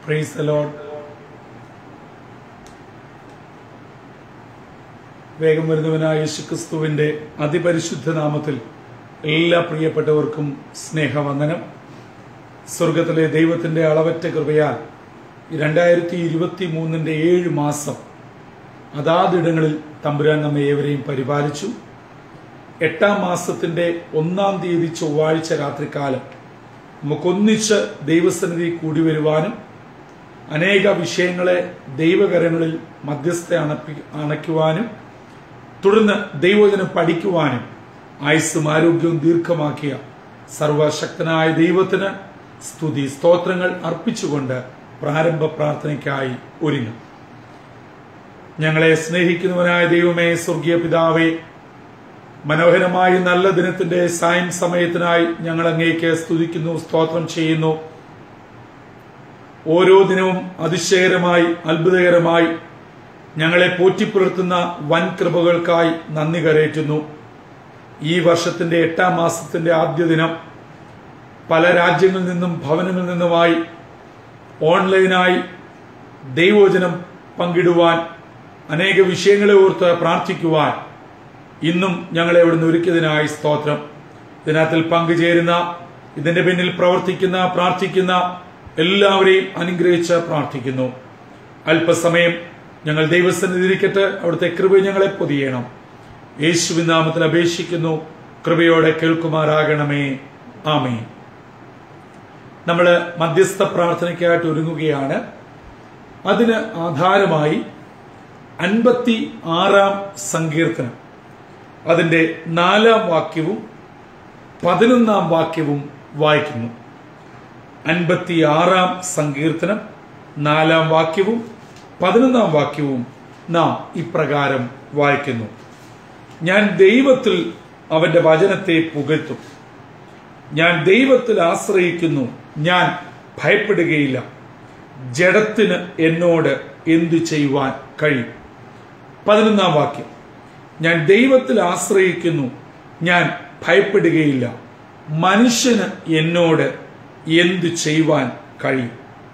price load വേഗം വരുന്നവനായ യേശുക്രിസ്തുവിന്റെ അതിപരിശുദ്ധ നാമത്തിൽ എല്ലാ പ്രിയപ്പെട്ടവർക്കും സ്നേഹവന്ദനം സ്വർഗത്തിലെ ദൈവത്തിന്റെ അളവറ്റ കൃപയാൽ രണ്ടായിരത്തി ഇരുപത്തി മൂന്നിന്റെ ഏഴ് മാസം അതാതിടങ്ങളിൽ തമ്പുരാൻ നമ്മെ ഏവരെയും പരിപാലിച്ചു എട്ടാം മാസത്തിന്റെ ഒന്നാം തീയതി ചൊവ്വാഴ്ച രാത്രികാലം നമുക്കൊന്നിച്ച് ദൈവസന്നിധി കൂടി വരുവാനും അനേക വിഷയങ്ങളെ ദൈവകരങ്ങളിൽ മധ്യസ്ഥ അണപ്പി അണയ്ക്കുവാനും തുടർന്ന് ദൈവജനം പഠിക്കുവാനും ആയുസ്സും ആരോഗ്യവും ദീർഘമാക്കിയ സർവശക്തനായ ദൈവത്തിന് സ്തുതി സ്തോത്രങ്ങൾ അർപ്പിച്ചുകൊണ്ട് പ്രാരംഭ പ്രാർത്ഥനയ്ക്കായി ഒരുങ്ങും ഞങ്ങളെ സ്നേഹിക്കുന്നവനായ ദൈവമേ സ്വർഗീയ പിതാവേ മനോഹരമായ നല്ല ദിനത്തിന്റെ സായം സമയത്തിനായി ഞങ്ങൾ അങ്ങേക്ക് സ്തുതിക്കുന്നു സ്തോത്രം ചെയ്യുന്നു ഓരോ ദിനവും അതിശയകരമായി അത്ഭുതകരമായി ഞങ്ങളെ പോറ്റിപ്പുലർത്തുന്ന വൻ കൃപകൾക്കായി നന്ദി കരയറ്റുന്നു ഈ വർഷത്തിന്റെ എട്ടാം മാസത്തിന്റെ ആദ്യ ദിനം പല രാജ്യങ്ങളിൽ നിന്നും ഭവനങ്ങളിൽ നിന്നുമായി ഓൺലൈനായി ദൈവോചനം പങ്കിടുവാൻ അനേക വിഷയങ്ങളെ ഓർത്ത് പ്രാർത്ഥിക്കുവാൻ ഇന്നും ഞങ്ങളെ ഇവിടുന്ന് ഒരുക്കിയതിനായി സ്തോത്രം ഇതിനകത്തിൽ പങ്കുചേരുന്ന ഇതിന്റെ പിന്നിൽ പ്രവർത്തിക്കുന്ന പ്രാർത്ഥിക്കുന്ന എല്ലാവരെയും അനുഗ്രഹിച്ച് പ്രാർത്ഥിക്കുന്നു അല്പസമയം ഞങ്ങൾ ദൈവസന്നിധിരിക്കട്ടെ അവിടുത്തെ കൃപ ഞങ്ങളെ പൊതിയണം യേശുവിൻ നാമത്തിൽ അപേക്ഷിക്കുന്നു കൃപയോടെ കേൾക്കുമാറാകണമേ ആമേ നമ്മൾ മധ്യസ്ഥ പ്രാർത്ഥനയ്ക്കായിട്ട് ഒരുങ്ങുകയാണ് അതിന് ആധാരമായി അൻപത്തി ആറാം സങ്കീർത്തനം അതിന്റെ നാലാം വാക്യവും പതിനൊന്നാം വാക്യവും വായിക്കുന്നു അൻപത്തി ആറാം സങ്കീർത്തനം നാലാം വാക്യവും പതിനൊന്നാം വാക്യവും നാം ഇപ്രകാരം വായിക്കുന്നു ഞാൻ ദൈവത്തിൽ അവന്റെ വചനത്തെ പുകഴ്ത്തും ഞാൻ ദൈവത്തിൽ ആശ്രയിക്കുന്നു ഞാൻ ഭയപ്പെടുകയില്ല ജഡത്തിന് എന്നോട് എന്തു ചെയ്യുവാൻ കഴിയും പതിനൊന്നാം വാക്യം ഞാൻ ദൈവത്തിൽ ആശ്രയിക്കുന്നു ഞാൻ ഭയപ്പെടുകയില്ല മനുഷ്യന് എന്നോട് എന്തു ചെയ്യുവാൻ കഴിയും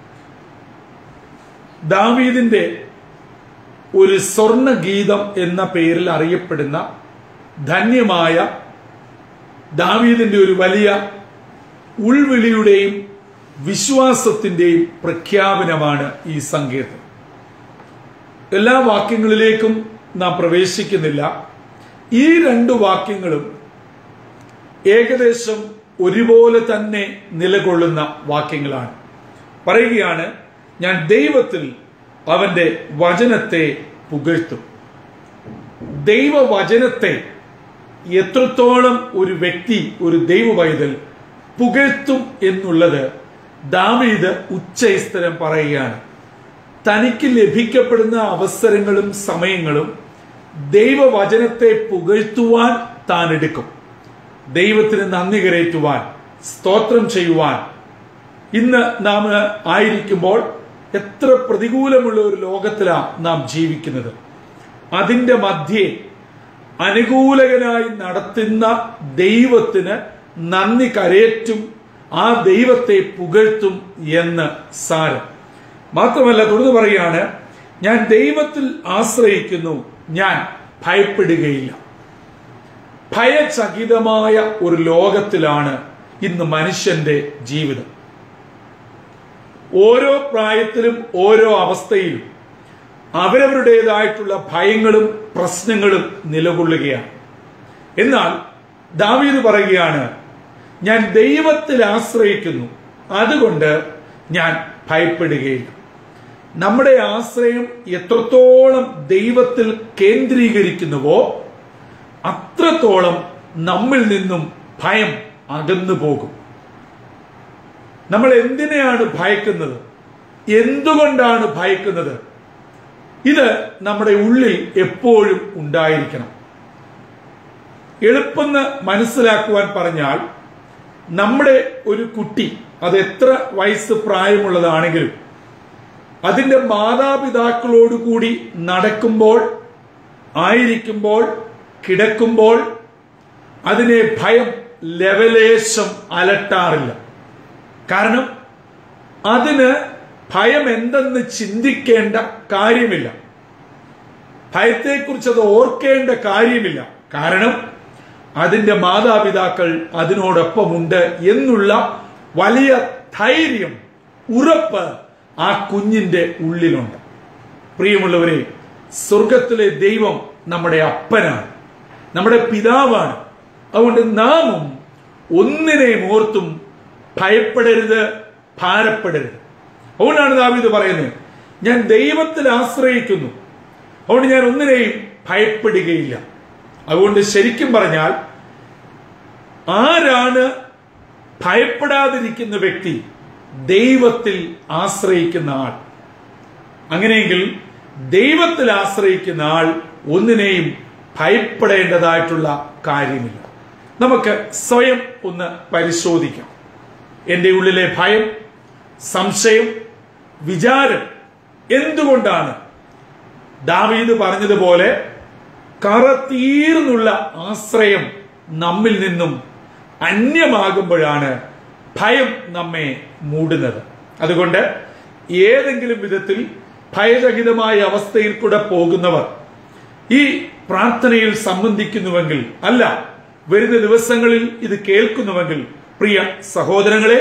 ദാവീദിന്റെ ഒരു സ്വർണ ഗീതം എന്ന പേരിൽ അറിയപ്പെടുന്ന ധന്യമായ ദാവീദിന്റെ ഒരു വലിയ ഉൾവിളിയുടെയും വിശ്വാസത്തിന്റെയും പ്രഖ്യാപനമാണ് ഈ സങ്കീർത്തനം എല്ലാ വാക്യങ്ങളിലേക്കും നാം പ്രവേശിക്കുന്നില്ല ഈ രണ്ട് വാക്യങ്ങളും ഏകദേശം ഒരുപോലെ തന്നെ നിലകൊള്ളുന്ന വാക്യങ്ങളാണ് പറയുകയാണ് ഞാൻ ദൈവത്തിൽ അവന്റെ വചനത്തെ പുകഴ്ത്തും ദൈവവചനത്തെ എത്രത്തോളം ഒരു വ്യക്തി ഒരു ദൈവവൈതൽ പുകഴ്ത്തും എന്നുള്ളത് ദാവീദ് ഉച്ചസ്ഥരം പറയുകയാണ് തനിക്ക് ലഭിക്കപ്പെടുന്ന അവസരങ്ങളും സമയങ്ങളും ദൈവവചനത്തെ പുകഴ്ത്തുവാൻ താൻ എടുക്കും ദൈവത്തിന് നന്ദി കരയറ്റുവാൻ സ്തോത്രം ചെയ്യുവാൻ ഇന്ന് നാം ആയിരിക്കുമ്പോൾ എത്ര പ്രതികൂലമുള്ള ഒരു ലോകത്തിലാണ് നാം ജീവിക്കുന്നത് അതിന്റെ മധ്യേ അനുകൂലകനായി നടത്തുന്ന ദൈവത്തിന് നന്ദി കരയറ്റും ആ ദൈവത്തെ പുകഴ്ത്തും എന്ന് സാരം മാത്രമല്ല തുടർന്ന് പറയാണ് ഞാൻ ദൈവത്തിൽ ആശ്രയിക്കുന്നു ഞാൻ ഭയപ്പെടുകയില്ല ഭയചകിതമായ ഒരു ലോകത്തിലാണ് ഇന്ന് മനുഷ്യന്റെ ജീവിതം ഓരോ പ്രായത്തിലും ഓരോ അവസ്ഥയിലും അവരവരുടേതായിട്ടുള്ള ഭയങ്ങളും പ്രശ്നങ്ങളും നിലകൊള്ളുകയാണ് എന്നാൽ ദാവീദ് പറയുകയാണ് ഞാൻ ദൈവത്തിൽ ആശ്രയിക്കുന്നു അതുകൊണ്ട് ഞാൻ ഭയപ്പെടുകയില്ല നമ്മുടെ ആശ്രയം എത്രത്തോളം ദൈവത്തിൽ കേന്ദ്രീകരിക്കുന്നുവോ അത്രത്തോളം നമ്മിൽ നിന്നും ഭയം അകന്നു പോകും നമ്മൾ എന്തിനെയാണ് ഭയക്കുന്നത് എന്തുകൊണ്ടാണ് ഭയക്കുന്നത് ഇത് നമ്മുടെ ഉള്ളിൽ എപ്പോഴും ഉണ്ടായിരിക്കണം എളുപ്പെന്ന് മനസ്സിലാക്കുവാൻ പറഞ്ഞാൽ നമ്മുടെ ഒരു കുട്ടി അത് എത്ര വയസ്സ് പ്രായമുള്ളതാണെങ്കിലും അതിന്റെ മാതാപിതാക്കളോട് കൂടി നടക്കുമ്പോൾ ആയിരിക്കുമ്പോൾ കിടക്കുമ്പോൾ അതിനെ ഭയം ലെവലേശം അലട്ടാറില്ല കാരണം അതിന് ഭയം എന്തെന്ന് ചിന്തിക്കേണ്ട കാര്യമില്ല ഭയത്തെക്കുറിച്ച് അത് ഓർക്കേണ്ട കാര്യമില്ല കാരണം അതിന്റെ മാതാപിതാക്കൾ അതിനോടൊപ്പമുണ്ട് എന്നുള്ള വലിയ ധൈര്യം ഉറപ്പ് ആ കുഞ്ഞിന്റെ ഉള്ളിലുണ്ട് പ്രിയമുള്ളവരെ സ്വർഗത്തിലെ ദൈവം നമ്മുടെ അപ്പനാണ് നമ്മുടെ പിതാവാണ് അതുകൊണ്ട് നാമും ഒന്നിനെയും ഓർത്തും ഭയപ്പെടരുത് ഭാരപ്പെടരുത് അതുകൊണ്ടാണ് ദാവീദ് പറയുന്നത് ഞാൻ ദൈവത്തിൽ ആശ്രയിക്കുന്നു അതുകൊണ്ട് ഞാൻ ഒന്നിനെയും ഭയപ്പെടുകയില്ല അതുകൊണ്ട് ശരിക്കും പറഞ്ഞാൽ ആരാണ് ഭയപ്പെടാതിരിക്കുന്ന വ്യക്തി ദൈവത്തിൽ ആശ്രയിക്കുന്ന ആൾ അങ്ങനെയെങ്കിൽ ദൈവത്തിൽ ആശ്രയിക്കുന്ന ആൾ ഒന്നിനെയും ഭയപ്പെടേണ്ടതായിട്ടുള്ള കാര്യമില്ല നമുക്ക് സ്വയം ഒന്ന് പരിശോധിക്കാം എൻ്റെ ഉള്ളിലെ ഭയം സംശയം വിചാരം എന്തുകൊണ്ടാണ് ദാവീദ് പറഞ്ഞതുപോലെ കറതീർന്നുള്ള ആശ്രയം നമ്മിൽ നിന്നും അന്യമാകുമ്പോഴാണ് ഭയം നമ്മെ മൂടുന്നത് അതുകൊണ്ട് ഏതെങ്കിലും വിധത്തിൽ ഭയരഹിതമായ അവസ്ഥയിൽ കൂടെ പോകുന്നവർ ഈ പ്രാർത്ഥനയിൽ സംബന്ധിക്കുന്നുവെങ്കിൽ അല്ല വരുന്ന ദിവസങ്ങളിൽ ഇത് കേൾക്കുന്നുവെങ്കിൽ പ്രിയ സഹോദരങ്ങളെ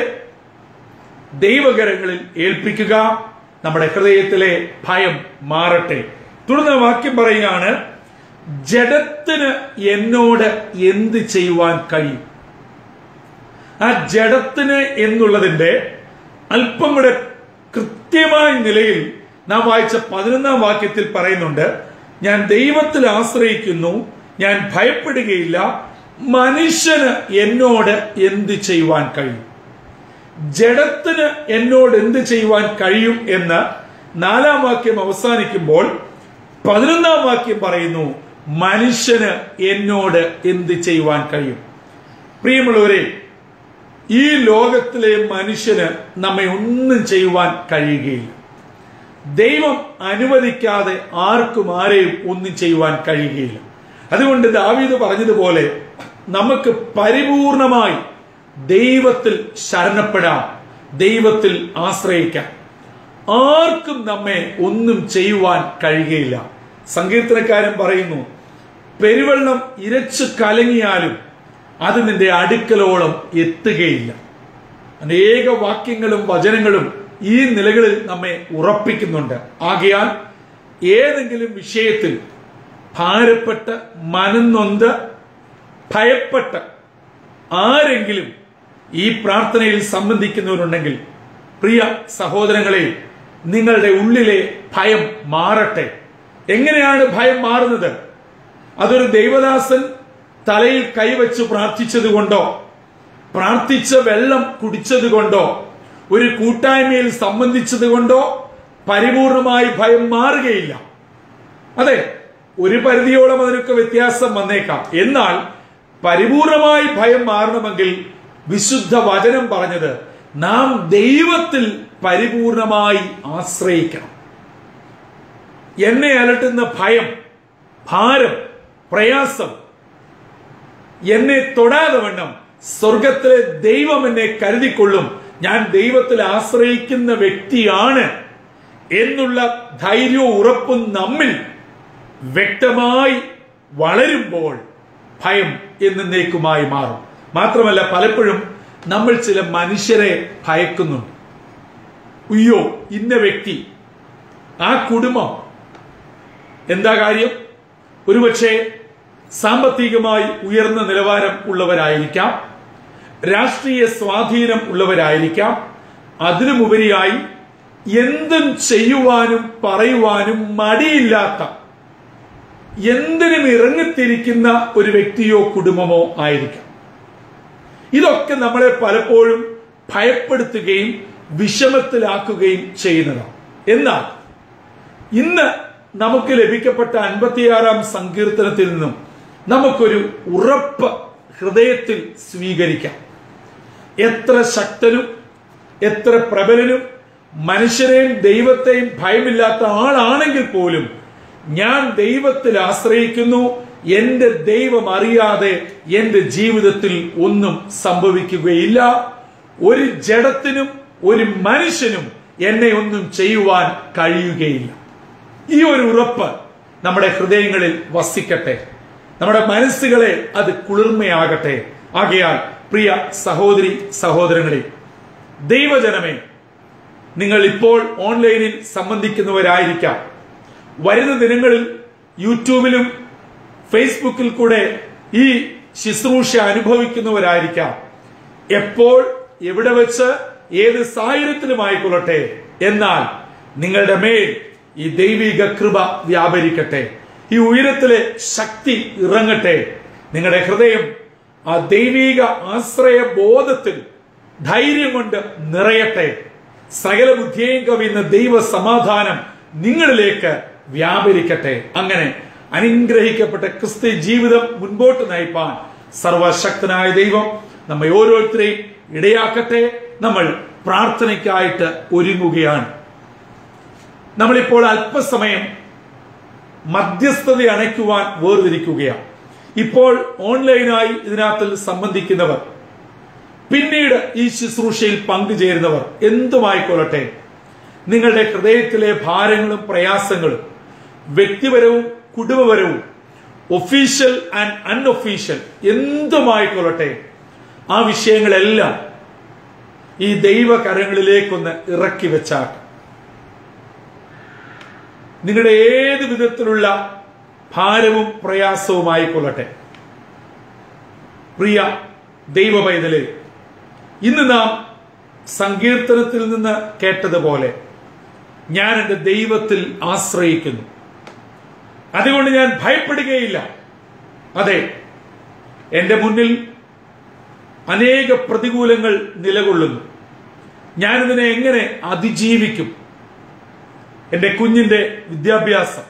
ദൈവകരങ്ങളിൽ ഏൽപ്പിക്കുക നമ്മുടെ ഹൃദയത്തിലെ ഭയം മാറട്ടെ തുടർന്ന് വാക്യം പറയുകയാണ് ജഡത്തിന് എന്നോട് എന്ത് ചെയ്യുവാൻ കഴിയും ആ ജഡത്തിന് എന്നുള്ളതിന്റെ അല്പം കൂടെ കൃത്യമായ നിലയിൽ നാം വായിച്ച പതിനൊന്നാം വാക്യത്തിൽ പറയുന്നുണ്ട് ഞാൻ ദൈവത്തിൽ ആശ്രയിക്കുന്നു ഞാൻ ഭയപ്പെടുകയില്ല മനുഷ്യന് എന്നോട് എന്ത് ചെയ്യുവാൻ കഴിയും ജഡത്തിന് എന്നോട് എന്ത് ചെയ്യുവാൻ കഴിയും എന്ന് നാലാം വാക്യം അവസാനിക്കുമ്പോൾ പതിനൊന്നാം വാക്യം പറയുന്നു മനുഷ്യന് എന്നോട് എന്ത് ചെയ്യുവാൻ കഴിയും പ്രിയമുള്ളവരെ ഈ ലോകത്തിലെ മനുഷ്യന് നമ്മെ ഒന്നും ചെയ്യുവാൻ കഴിയുകയില്ല ദൈവം അനുവദിക്കാതെ ആർക്കും ആരെയും ഒന്നും ചെയ്യുവാൻ കഴിയുകയില്ല അതുകൊണ്ട് ദാവീദ് പറഞ്ഞതുപോലെ നമുക്ക് പരിപൂർണമായി ദൈവത്തിൽ ശരണപ്പെടാം ദൈവത്തിൽ ആശ്രയിക്കാം ആർക്കും നമ്മെ ഒന്നും ചെയ്യുവാൻ കഴിയുകയില്ല സങ്കീർത്തനക്കാരൻ പറയുന്നു പെരുവെള്ളം ഇരച്ചു കലങ്ങിയാലും അത് നിന്റെ അടുക്കലോളം എത്തുകയില്ല അനേക വാക്യങ്ങളും വചനങ്ങളും ഈ നിലകളിൽ നമ്മെ ഉറപ്പിക്കുന്നുണ്ട് ആകയാൽ ഏതെങ്കിലും വിഷയത്തിൽ ഭാരപ്പെട്ട് മനന്നൊന്ത് ഭയപ്പെട്ട് ആരെങ്കിലും ഈ പ്രാർത്ഥനയിൽ സംബന്ധിക്കുന്നവരുണ്ടെങ്കിൽ പ്രിയ സഹോദരങ്ങളെ നിങ്ങളുടെ ഉള്ളിലെ ഭയം മാറട്ടെ എങ്ങനെയാണ് ഭയം മാറുന്നത് അതൊരു ദൈവദാസൻ തലയിൽ കൈവച്ച് പ്രാർത്ഥിച്ചത് കൊണ്ടോ പ്രാർത്ഥിച്ച വെള്ളം കുടിച്ചത് കൊണ്ടോ ഒരു കൂട്ടായ്മയിൽ സംബന്ധിച്ചത് കൊണ്ടോ പരിപൂർണമായി ഭയം മാറുകയില്ല അതെ ഒരു പരിധിയോളം അതിനൊക്കെ വ്യത്യാസം വന്നേക്കാം എന്നാൽ പരിപൂർണമായി ഭയം മാറണമെങ്കിൽ വിശുദ്ധ വചനം പറഞ്ഞത് നാം ദൈവത്തിൽ പരിപൂർണമായി ആശ്രയിക്കണം എന്നെ അലട്ടുന്ന ഭയം ഭാരം പ്രയാസം എന്നെ തൊടാതെ വണ്ണം സ്വർഗത്തിലെ ദൈവം എന്നെ കരുതിക്കൊള്ളും ഞാൻ ദൈവത്തിൽ ആശ്രയിക്കുന്ന വ്യക്തിയാണ് എന്നുള്ള ധൈര്യവും ഉറപ്പും നമ്മിൽ വ്യക്തമായി വളരുമ്പോൾ ഭയം എന്നേക്കുമായി മാറും മാത്രമല്ല പലപ്പോഴും നമ്മൾ ചില മനുഷ്യരെ ഭയക്കുന്നുണ്ട് ഉയ്യോ ഇന്ന വ്യക്തി ആ കുടുംബം എന്താ കാര്യം ഒരുപക്ഷെ സാമ്പത്തികമായി ഉയർന്ന നിലവാരം ഉള്ളവരായിരിക്കാം രാഷ്ട്രീയ സ്വാധീനം ഉള്ളവരായിരിക്കാം അതിനുമുപരിയായി എന്തും ചെയ്യുവാനും പറയുവാനും മടിയില്ലാത്ത എന്തിനും ഇറങ്ങിത്തിരിക്കുന്ന ഒരു വ്യക്തിയോ കുടുംബമോ ആയിരിക്കാം ഇതൊക്കെ നമ്മളെ പലപ്പോഴും ഭയപ്പെടുത്തുകയും വിഷമത്തിലാക്കുകയും ചെയ്യുന്നതാണ് എന്നാൽ ഇന്ന് നമുക്ക് ലഭിക്കപ്പെട്ട അൻപത്തിയാറാം സങ്കീർത്തനത്തിൽ നിന്നും നമുക്കൊരു ഉറപ്പ് ഹൃദയത്തിൽ സ്വീകരിക്കാം എത്ര ശക്തനും എത്ര പ്രബലനും മനുഷ്യരെയും ദൈവത്തെയും ഭയമില്ലാത്ത ആളാണെങ്കിൽ പോലും ഞാൻ ദൈവത്തിൽ ആശ്രയിക്കുന്നു എന്റെ ദൈവം അറിയാതെ എന്റെ ജീവിതത്തിൽ ഒന്നും സംഭവിക്കുകയില്ല ഒരു ജഡത്തിനും ഒരു മനുഷ്യനും എന്നെ ഒന്നും ചെയ്യുവാൻ കഴിയുകയില്ല ഈ ഒരു ഉറപ്പ് നമ്മുടെ ഹൃദയങ്ങളിൽ വസിക്കട്ടെ നമ്മുടെ മനസ്സുകളെ അത് കുളിർമയാകട്ടെ ആകയാൽ പ്രിയ സഹോദരി സഹോദരങ്ങളെ ദൈവജനമേ നിങ്ങൾ ഇപ്പോൾ ഓൺലൈനിൽ സംബന്ധിക്കുന്നവരായിരിക്കാം വരുന്ന ദിനങ്ങളിൽ യൂട്യൂബിലും ഫേസ്ബുക്കിൽ കൂടെ ഈ ശുശ്രൂഷ അനുഭവിക്കുന്നവരായിരിക്കാം എപ്പോൾ എവിടെ വെച്ച് ഏത് സാഹചര്യത്തിലുമായിക്കൊള്ളട്ടെ എന്നാൽ നിങ്ങളുടെ മേൽ ഈ ദൈവിക കൃപ വ്യാപരിക്കട്ടെ ഈ ഉയരത്തിലെ ശക്തി ഇറങ്ങട്ടെ നിങ്ങളുടെ ഹൃദയം ആ ദൈവിക ആശ്രയ ബോധത്തിൽ ധൈര്യം കൊണ്ട് നിറയട്ടെ സകല ബുദ്ധിയെയും കവിയുന്ന ദൈവ സമാധാനം നിങ്ങളിലേക്ക് വ്യാപരിക്കട്ടെ അങ്ങനെ അനുഗ്രഹിക്കപ്പെട്ട ക്രിസ്ത്യ ജീവിതം മുൻപോട്ട് നയിപ്പാൻ സർവശക്തനായ ദൈവം നമ്മെ ഓരോരുത്തരെയും ഇടയാക്കട്ടെ നമ്മൾ പ്രാർത്ഥനയ്ക്കായിട്ട് ഒരുങ്ങുകയാണ് നമ്മളിപ്പോൾ അല്പസമയം മധ്യസ്ഥത അണയ്ക്കുവാൻ വേർതിരിക്കുകയാണ് ഇപ്പോൾ ഓൺലൈനായി ഇതിനകത്തിൽ സംബന്ധിക്കുന്നവർ പിന്നീട് ഈ ശുശ്രൂഷയിൽ പങ്കുചേരുന്നവർ എന്തുമായിക്കൊള്ളട്ടെ നിങ്ങളുടെ ഹൃദയത്തിലെ ഭാരങ്ങളും പ്രയാസങ്ങളും വ്യക്തിപരവും കുടുംബപരവും ഒഫീഷ്യൽ ആൻഡ് അൺഒഫീഷ്യൽ എന്തുമായിക്കൊള്ളട്ടെ ആ വിഷയങ്ങളെല്ലാം ഈ ദൈവകരങ്ങളിലേക്കൊന്ന് ഇറക്കി വെച്ചാട്ട് നിങ്ങളുടെ ഏത് വിധത്തിലുള്ള ഭാരവും പ്രയാസവുമായിക്കൊള്ളട്ടെ പ്രിയ ദൈവ പൈതലെ ഇന്ന് നാം സങ്കീർത്തനത്തിൽ നിന്ന് കേട്ടതുപോലെ ഞാൻ എൻ്റെ ദൈവത്തിൽ ആശ്രയിക്കുന്നു അതുകൊണ്ട് ഞാൻ ഭയപ്പെടുകയില്ല അതെ എൻ്റെ മുന്നിൽ അനേക പ്രതികൂലങ്ങൾ നിലകൊള്ളുന്നു ഞാനിതിനെ എങ്ങനെ അതിജീവിക്കും എൻ്റെ കുഞ്ഞിന്റെ വിദ്യാഭ്യാസം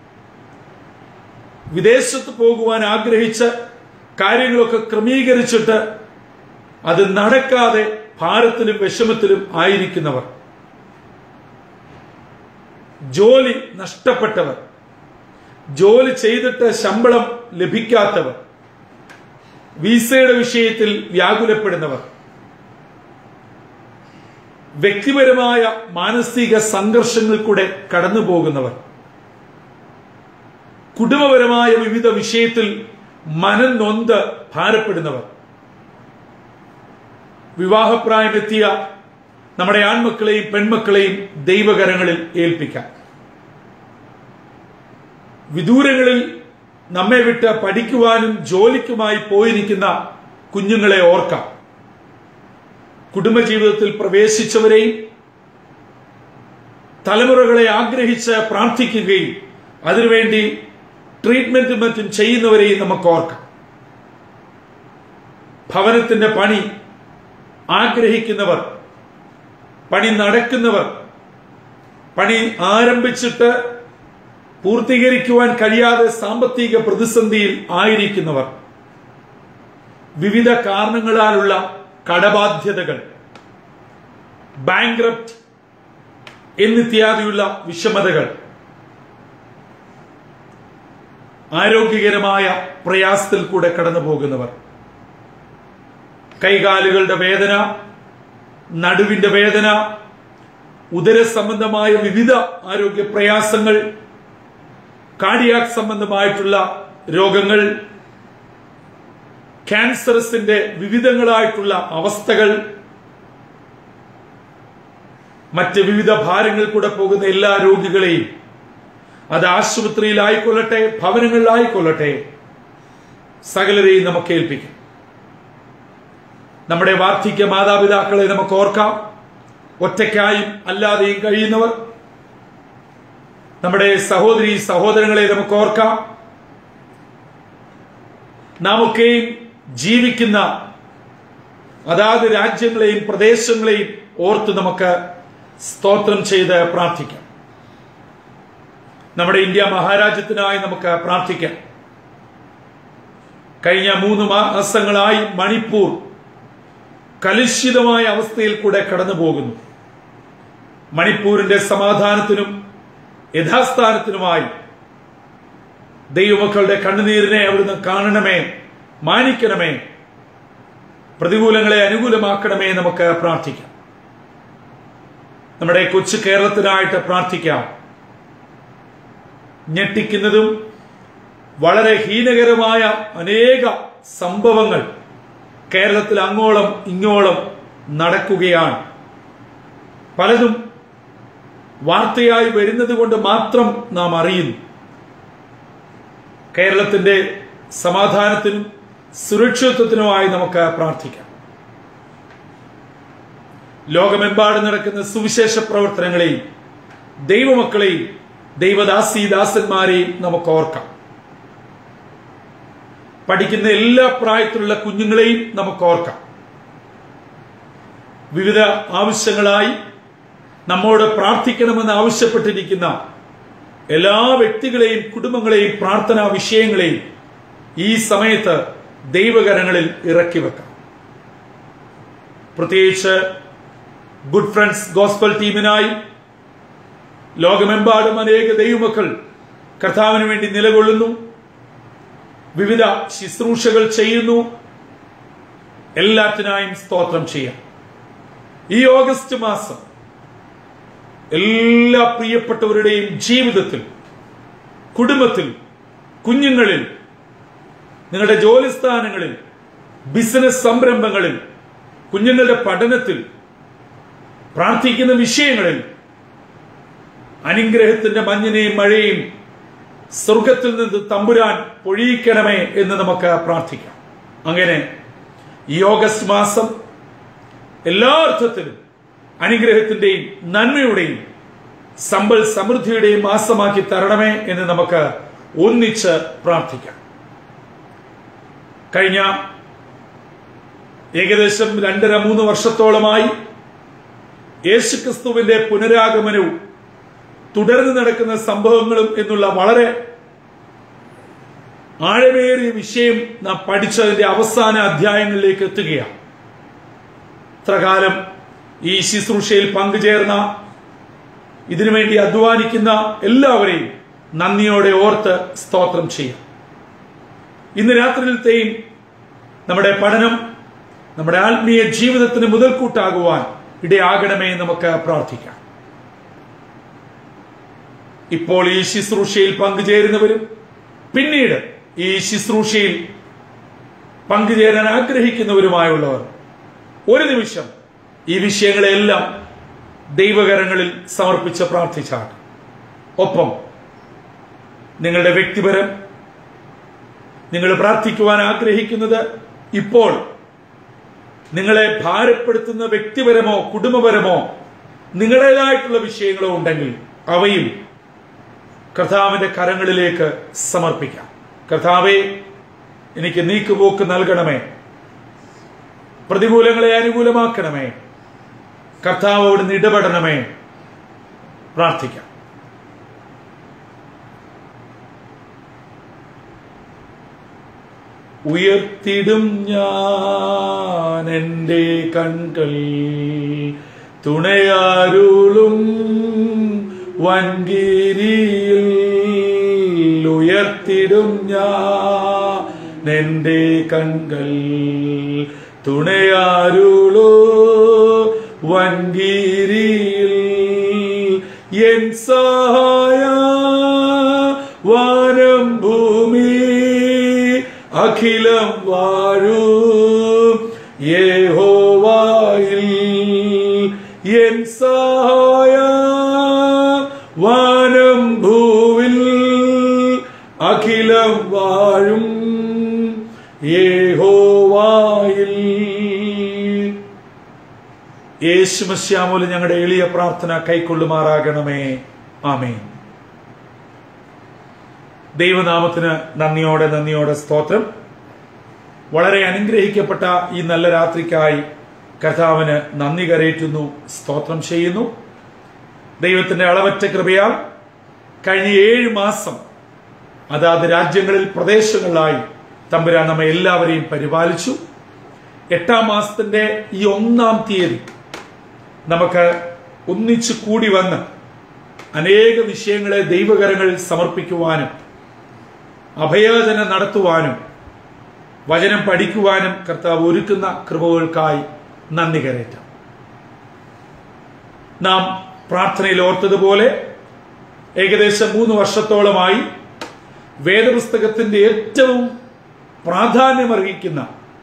വിദേശത്ത് പോകുവാൻ ആഗ്രഹിച്ച് കാര്യങ്ങളൊക്കെ ക്രമീകരിച്ചിട്ട് അത് നടക്കാതെ ഭാരത്തിലും വിഷമത്തിലും ആയിരിക്കുന്നവർ ജോലി നഷ്ടപ്പെട്ടവർ ജോലി ചെയ്തിട്ട് ശമ്പളം ലഭിക്കാത്തവർ വിസയുടെ വിഷയത്തിൽ വ്യാകുലപ്പെടുന്നവർ വ്യക്തിപരമായ മാനസിക സംഘർഷങ്ങൾ കൂടെ കടന്നു പോകുന്നവർ കുടുംബപരമായ വിവിധ വിഷയത്തിൽ മനം നൊന്ത് ഭാരപ്പെടുന്നവർ വിവാഹപ്രായമെത്തിയ നമ്മുടെ ആൺമക്കളെയും പെൺമക്കളെയും ദൈവകരങ്ങളിൽ ഏൽപ്പിക്കാം വിദൂരങ്ങളിൽ നമ്മെ വിട്ട് പഠിക്കുവാനും ജോലിക്കുമായി പോയിരിക്കുന്ന കുഞ്ഞുങ്ങളെ ഓർക്കാം കുടുംബജീവിതത്തിൽ പ്രവേശിച്ചവരെയും തലമുറകളെ ആഗ്രഹിച്ച് പ്രാർത്ഥിക്കുകയും അതിനുവേണ്ടി ട്രീറ്റ്മെന്റും മറ്റും ചെയ്യുന്നവരെയും നമുക്ക് ഓർക്കാം ഭവനത്തിന്റെ പണി ആഗ്രഹിക്കുന്നവർ പണി നടക്കുന്നവർ പണി ആരംഭിച്ചിട്ട് പൂർത്തീകരിക്കുവാൻ കഴിയാതെ സാമ്പത്തിക പ്രതിസന്ധിയിൽ ആയിരിക്കുന്നവർ വിവിധ കാരണങ്ങളാലുള്ള കടബാധ്യതകൾ ബാങ്ക്രപ്റ്റ് എന്നിത്യാദിയുള്ള വിഷമതകൾ ആരോഗ്യകരമായ പ്രയാസത്തിൽ കൂടെ കടന്നു പോകുന്നവർ കൈകാലുകളുടെ വേദന നടുവിന്റെ വേദന ഉദര സംബന്ധമായ വിവിധ ആരോഗ്യ പ്രയാസങ്ങൾ കാർഡിയാക് സംബന്ധമായിട്ടുള്ള രോഗങ്ങൾ ക്യാൻസറസിന്റെ വിവിധങ്ങളായിട്ടുള്ള അവസ്ഥകൾ മറ്റ് വിവിധ ഭാരങ്ങൾ കൂടെ പോകുന്ന എല്ലാ രോഗികളെയും അത് ആശുപത്രിയിലായിക്കൊള്ളട്ടെ ഭവനങ്ങളിലായിക്കൊള്ളട്ടെ സകലരെയും നമുക്ക് ഏൽപ്പിക്കാം നമ്മുടെ വാർദ്ധക്യ മാതാപിതാക്കളെ നമുക്ക് ഓർക്കാം ഒറ്റയ്ക്കായും അല്ലാതെയും കഴിയുന്നവർ നമ്മുടെ സഹോദരി സഹോദരങ്ങളെ നമുക്ക് ഓർക്കാം നാമൊക്കെയും ജീവിക്കുന്ന അതാത് രാജ്യങ്ങളെയും പ്രദേശങ്ങളെയും ഓർത്ത് നമുക്ക് സ്തോത്രം ചെയ്ത് പ്രാർത്ഥിക്കാം നമ്മുടെ ഇന്ത്യ മഹാരാജ്യത്തിനായി നമുക്ക് പ്രാർത്ഥിക്കാം കഴിഞ്ഞ മൂന്ന് മാസങ്ങളായി മണിപ്പൂർ കലുഷിതമായ അവസ്ഥയിൽ കൂടെ കടന്നു പോകുന്നു മണിപ്പൂരിന്റെ സമാധാനത്തിനും യഥാസ്ഥാനത്തിനുമായി ദൈവമക്കളുടെ കണ്ണുനീരിനെ അവിടുന്ന് കാണണമേ മാനിക്കണമേ പ്രതികൂലങ്ങളെ അനുകൂലമാക്കണമേ നമുക്ക് പ്രാർത്ഥിക്കാം നമ്മുടെ കൊച്ചു കേരളത്തിനായിട്ട് പ്രാർത്ഥിക്കാം ഞെട്ടിക്കുന്നതും വളരെ ഹീനകരമായ അനേക സംഭവങ്ങൾ കേരളത്തിൽ അങ്ങോളം ഇങ്ങോളം നടക്കുകയാണ് പലതും വാർത്തയായി വരുന്നത് കൊണ്ട് മാത്രം നാം അറിയുന്നു കേരളത്തിന്റെ സമാധാനത്തിനും സുരക്ഷിതത്വത്തിനുമായി നമുക്ക് പ്രാർത്ഥിക്കാം ലോകമെമ്പാടും നടക്കുന്ന സുവിശേഷ പ്രവർത്തനങ്ങളെയും ദൈവമക്കളെയും ദൈവദാസി ദാസന്മാരെയും നമുക്ക് ഓർക്കാം പഠിക്കുന്ന എല്ലാ പ്രായത്തിലുള്ള കുഞ്ഞുങ്ങളെയും നമുക്ക് ഓർക്കാം വിവിധ ആവശ്യങ്ങളായി നമ്മോട് പ്രാർത്ഥിക്കണമെന്ന് ആവശ്യപ്പെട്ടിരിക്കുന്ന എല്ലാ വ്യക്തികളെയും കുടുംബങ്ങളെയും പ്രാർത്ഥനാ വിഷയങ്ങളെയും ഈ സമയത്ത് ദൈവകരങ്ങളിൽ ഇറക്കി വെക്കാം പ്രത്യേകിച്ച് ഗുഡ് ഫ്രണ്ട്സ് ഗോസ്ബൽ ടീമിനായി ലോകമെമ്പാടും അനേക ദൈവമക്കൾ കർത്താവിന് വേണ്ടി നിലകൊള്ളുന്നു വിവിധ ശുശ്രൂഷകൾ ചെയ്യുന്നു എല്ലാറ്റിനായും സ്തോത്രം ചെയ്യാം ഈ ഓഗസ്റ്റ് മാസം എല്ലാ പ്രിയപ്പെട്ടവരുടെയും ജീവിതത്തിൽ കുടുംബത്തിൽ കുഞ്ഞുങ്ങളിൽ നിങ്ങളുടെ ജോലിസ്ഥാനങ്ങളിൽ ബിസിനസ് സംരംഭങ്ങളിൽ കുഞ്ഞുങ്ങളുടെ പഠനത്തിൽ പ്രാർത്ഥിക്കുന്ന വിഷയങ്ങളിൽ അനുഗ്രഹത്തിന്റെ മഞ്ഞിനെയും മഴയും സ്വർഗത്തിൽ നിന്ന് തമ്പുരാൻ പൊഴിയിക്കണമേ എന്ന് നമുക്ക് പ്രാർത്ഥിക്കാം അങ്ങനെ ഈ ഓഗസ്റ്റ് മാസം എല്ലാ അർത്ഥത്തിലും അനുഗ്രഹത്തിന്റെയും നന്മയുടെയും സമ്പൽ സമൃദ്ധിയുടെയും മാസമാക്കി തരണമേ എന്ന് നമുക്ക് ഒന്നിച്ച് പ്രാർത്ഥിക്കാം കഴിഞ്ഞ ഏകദേശം രണ്ടര മൂന്ന് വർഷത്തോളമായി യേശുക്രിസ്തുവിന്റെ പുനരാഗമനവും തുടർന്ന് നടക്കുന്ന സംഭവങ്ങളും എന്നുള്ള വളരെ ആഴമേറിയ വിഷയം നാം പഠിച്ചതിന്റെ അവസാന അധ്യായങ്ങളിലേക്ക് എത്തുകയാണ് ഇത്രകാലം ഈ ശുശ്രൂഷയിൽ പങ്കുചേർന്ന ഇതിനുവേണ്ടി അധ്വാനിക്കുന്ന എല്ലാവരെയും നന്ദിയോടെ ഓർത്ത് സ്തോത്രം ചെയ്യാം ഇന്ന് രാത്രിയിലത്തെയും നമ്മുടെ പഠനം നമ്മുടെ ആത്മീയ ജീവിതത്തിന് മുതൽക്കൂട്ടാകുവാൻ ഇടയാകണമേ നമുക്ക് പ്രാർത്ഥിക്കാം ഇപ്പോൾ ഈ ശുശ്രൂഷയിൽ പങ്കുചേരുന്നവരും പിന്നീട് ഈ ശുശ്രൂഷയിൽ പങ്കുചേരാൻ ആഗ്രഹിക്കുന്നവരുമായുള്ളവർ ഒരു നിമിഷം ഈ വിഷയങ്ങളെല്ലാം ദൈവകരങ്ങളിൽ സമർപ്പിച്ച് പ്രാർത്ഥിച്ചാണ് ഒപ്പം നിങ്ങളുടെ വ്യക്തിപരം നിങ്ങൾ പ്രാർത്ഥിക്കുവാൻ ആഗ്രഹിക്കുന്നത് ഇപ്പോൾ നിങ്ങളെ ഭാരപ്പെടുത്തുന്ന വ്യക്തിപരമോ കുടുംബപരമോ നിങ്ങളുടേതായിട്ടുള്ള വിഷയങ്ങളോ ഉണ്ടെങ്കിൽ അവയും കർത്താവിന്റെ കരങ്ങളിലേക്ക് സമർപ്പിക്കാം കർത്താവെ എനിക്ക് നീക്കുപോക്ക് നൽകണമേ പ്രതികൂലങ്ങളെ അനുകൂലമാക്കണമേ കർത്താവ് അവിടുന്ന് ഇടപെടണമേ പ്രാർത്ഥിക്കാം ഉയർത്തിടും ഞാൻ എൻ്റെ കൺകൾ തുണയാരുളും വൻകിരിയിൽ ഉയർത്തിടും ഞാൻ എൻ്റെ കൺകൾ തുണയാരുളോ വൻകിരിയിൽ എൻ സഹായ വാനം ഭൂമി അഖിലം വാഴും യേഹോവായിൽ എൻ സഹായ വാനം ഭൂവിൽ അഖിലം വാഴും യേഹോവായിൽ യേശുമശ്യാമൂലം ഞങ്ങളുടെ എളിയ പ്രാർത്ഥന കൈക്കൊള്ളുമാറാകണമേ ആമേൻ ദൈവനാമത്തിന് നന്ദിയോടെ നന്ദിയോടെ സ്തോത്രം വളരെ അനുഗ്രഹിക്കപ്പെട്ട ഈ നല്ല രാത്രിക്കായി കർത്താവിന് നന്ദി കരയറ്റുന്നു സ്തോത്രം ചെയ്യുന്നു ദൈവത്തിന്റെ അളവറ്റ കൃപയാൽ കഴിഞ്ഞ ഏഴ് മാസം അതാത് രാജ്യങ്ങളിൽ പ്രദേശങ്ങളിലായി തമ്പുരാൻ നമ്മെ എല്ലാവരെയും പരിപാലിച്ചു എട്ടാം മാസത്തിന്റെ ഈ ഒന്നാം തീയതി നമുക്ക് ഒന്നിച്ചു കൂടി വന്ന് അനേക വിഷയങ്ങളെ ദൈവകരങ്ങളിൽ സമർപ്പിക്കുവാനും അഭയാചന നടത്തുവാനും വചനം പഠിക്കുവാനും കർത്താവ് ഒരുക്കുന്ന കൃപകൾക്കായി നന്ദി കരയറ്റാം നാം പ്രാർത്ഥനയിൽ ഓർത്തതുപോലെ ഏകദേശം മൂന്ന് വർഷത്തോളമായി വേദപുസ്തകത്തിന്റെ ഏറ്റവും പ്രാധാന്യമർഹിക്കുന്ന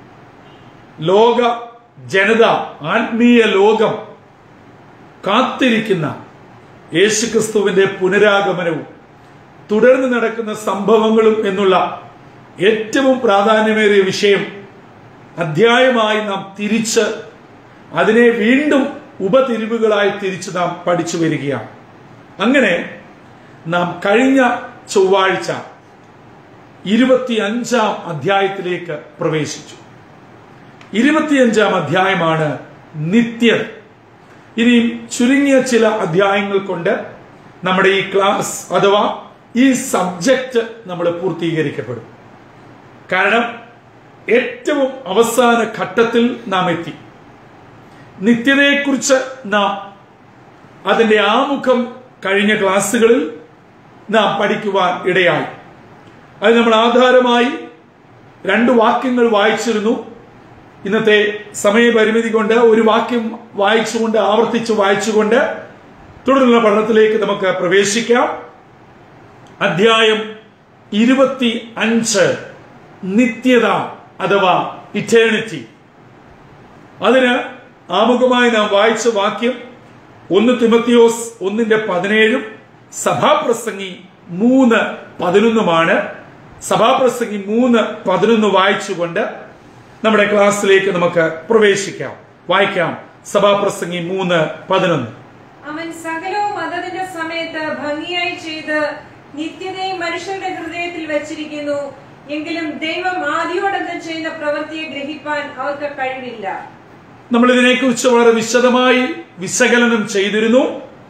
ലോക ജനത ആത്മീയ ലോകം കാത്തിരിക്കുന്ന യേശുക്രിസ്തുവിന്റെ പുനരാഗമനവും തുടർന്ന് നടക്കുന്ന സംഭവങ്ങളും എന്നുള്ള ഏറ്റവും പ്രാധാന്യമേറിയ വിഷയം അധ്യായമായി നാം തിരിച്ച് അതിനെ വീണ്ടും ഉപതിരിവുകളായി തിരിച്ച് നാം പഠിച്ചു വരികയാണ് അങ്ങനെ നാം കഴിഞ്ഞ ചൊവ്വാഴ്ച ഇരുപത്തിയഞ്ചാം അധ്യായത്തിലേക്ക് പ്രവേശിച്ചു ഇരുപത്തിയഞ്ചാം അധ്യായമാണ് നിത്യത ഇനിയും ചുരുങ്ങിയ ചില അധ്യായങ്ങൾ കൊണ്ട് നമ്മുടെ ഈ ക്ലാസ് അഥവാ ഈ സബ്ജക്റ്റ് നമ്മൾ പൂർത്തീകരിക്കപ്പെടും കാരണം ഏറ്റവും അവസാന ഘട്ടത്തിൽ നാം എത്തി നിത്യതയെക്കുറിച്ച് നാം അതിന്റെ ആമുഖം കഴിഞ്ഞ ക്ലാസ്സുകളിൽ നാം പഠിക്കുവാൻ ഇടയായി അത് നമ്മൾ ആധാരമായി രണ്ട് വാക്യങ്ങൾ വായിച്ചിരുന്നു ഇന്നത്തെ സമയപരിമിതി കൊണ്ട് ഒരു വാക്യം വായിച്ചുകൊണ്ട് ആവർത്തിച്ച് വായിച്ചുകൊണ്ട് തുടർന്നുള്ള പഠനത്തിലേക്ക് നമുക്ക് പ്രവേശിക്കാം അധ്യായം ഇരുപത്തി അഞ്ച് നിത്യത അഥവാ ഇറ്റേണിറ്റി അതിന് ആമുഖമായി നാം വായിച്ച വാക്യം ഒന്ന് തിമത്തിയോസ് ഒന്നിന്റെ പതിനേഴും സഭാപ്രസംഗി മൂന്ന് പതിനൊന്നുമാണ് സഭാപ്രസംഗി മൂന്ന് പതിനൊന്ന് വായിച്ചുകൊണ്ട് നമ്മുടെ ക്ലാസ്സിലേക്ക് നമുക്ക് പ്രവേശിക്കാം വായിക്കാം സഭാപ്രസംഗി മൂന്ന് പതിനൊന്ന് അവൻ സകലവും അതതിന്റെ സമയത്ത് ഭംഗിയായി ചെയ്ത് നിത്യതയും മനുഷ്യരുടെ ഹൃദയത്തിൽ വച്ചിരിക്കുന്നു എങ്കിലും ദൈവം ആദ്യോടന്തം ചെയ്യുന്ന പ്രവൃത്തിയെ ഗ്രഹിപ്പാൻ അവർക്ക് കഴിവില്ല നമ്മൾ ഇതിനെക്കുറിച്ച് വളരെ വിശദമായി വിശകലനം ചെയ്തിരുന്നു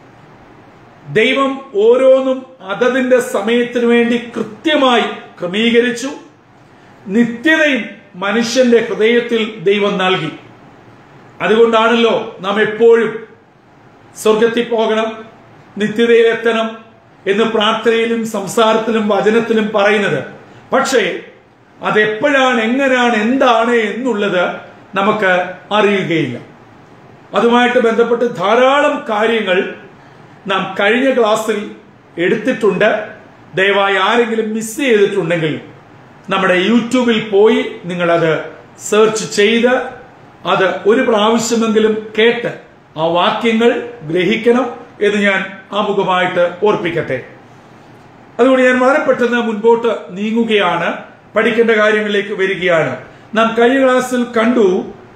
ദൈവം ഓരോന്നും അതതിന്റെ സമയത്തിനു വേണ്ടി കൃത്യമായി ക്രമീകരിച്ചു നിത്യതയും മനുഷ്യന്റെ ഹൃദയത്തിൽ ദൈവം നൽകി അതുകൊണ്ടാണല്ലോ നാം എപ്പോഴും സ്വർഗത്തിൽ പോകണം നിത്യതയിലെത്തണം എന്ന് പ്രാർത്ഥനയിലും സംസാരത്തിലും വചനത്തിലും പറയുന്നത് പക്ഷേ അതെപ്പോഴാണ് എങ്ങനെയാണ് എന്താണ് എന്നുള്ളത് നമുക്ക് അറിയുകയില്ല അതുമായിട്ട് ബന്ധപ്പെട്ട് ധാരാളം കാര്യങ്ങൾ നാം കഴിഞ്ഞ ക്ലാസ്സിൽ എടുത്തിട്ടുണ്ട് ദയവായി ആരെങ്കിലും മിസ് ചെയ്തിട്ടുണ്ടെങ്കിൽ നമ്മുടെ യൂട്യൂബിൽ പോയി നിങ്ങളത് സെർച്ച് ചെയ്ത് അത് ഒരു പ്രാവശ്യമെങ്കിലും കേട്ട് ആ വാക്യങ്ങൾ ഗ്രഹിക്കണം എന്ന് ഞാൻ ആമുഖമായിട്ട് ഓർപ്പിക്കട്ടെ അതുകൊണ്ട് ഞാൻ വളരെ പെട്ടെന്ന് മുൻപോട്ട് നീങ്ങുകയാണ് പഠിക്കേണ്ട കാര്യങ്ങളിലേക്ക് വരികയാണ് നാം കഴിഞ്ഞ ക്ലാസ്സിൽ കണ്ടു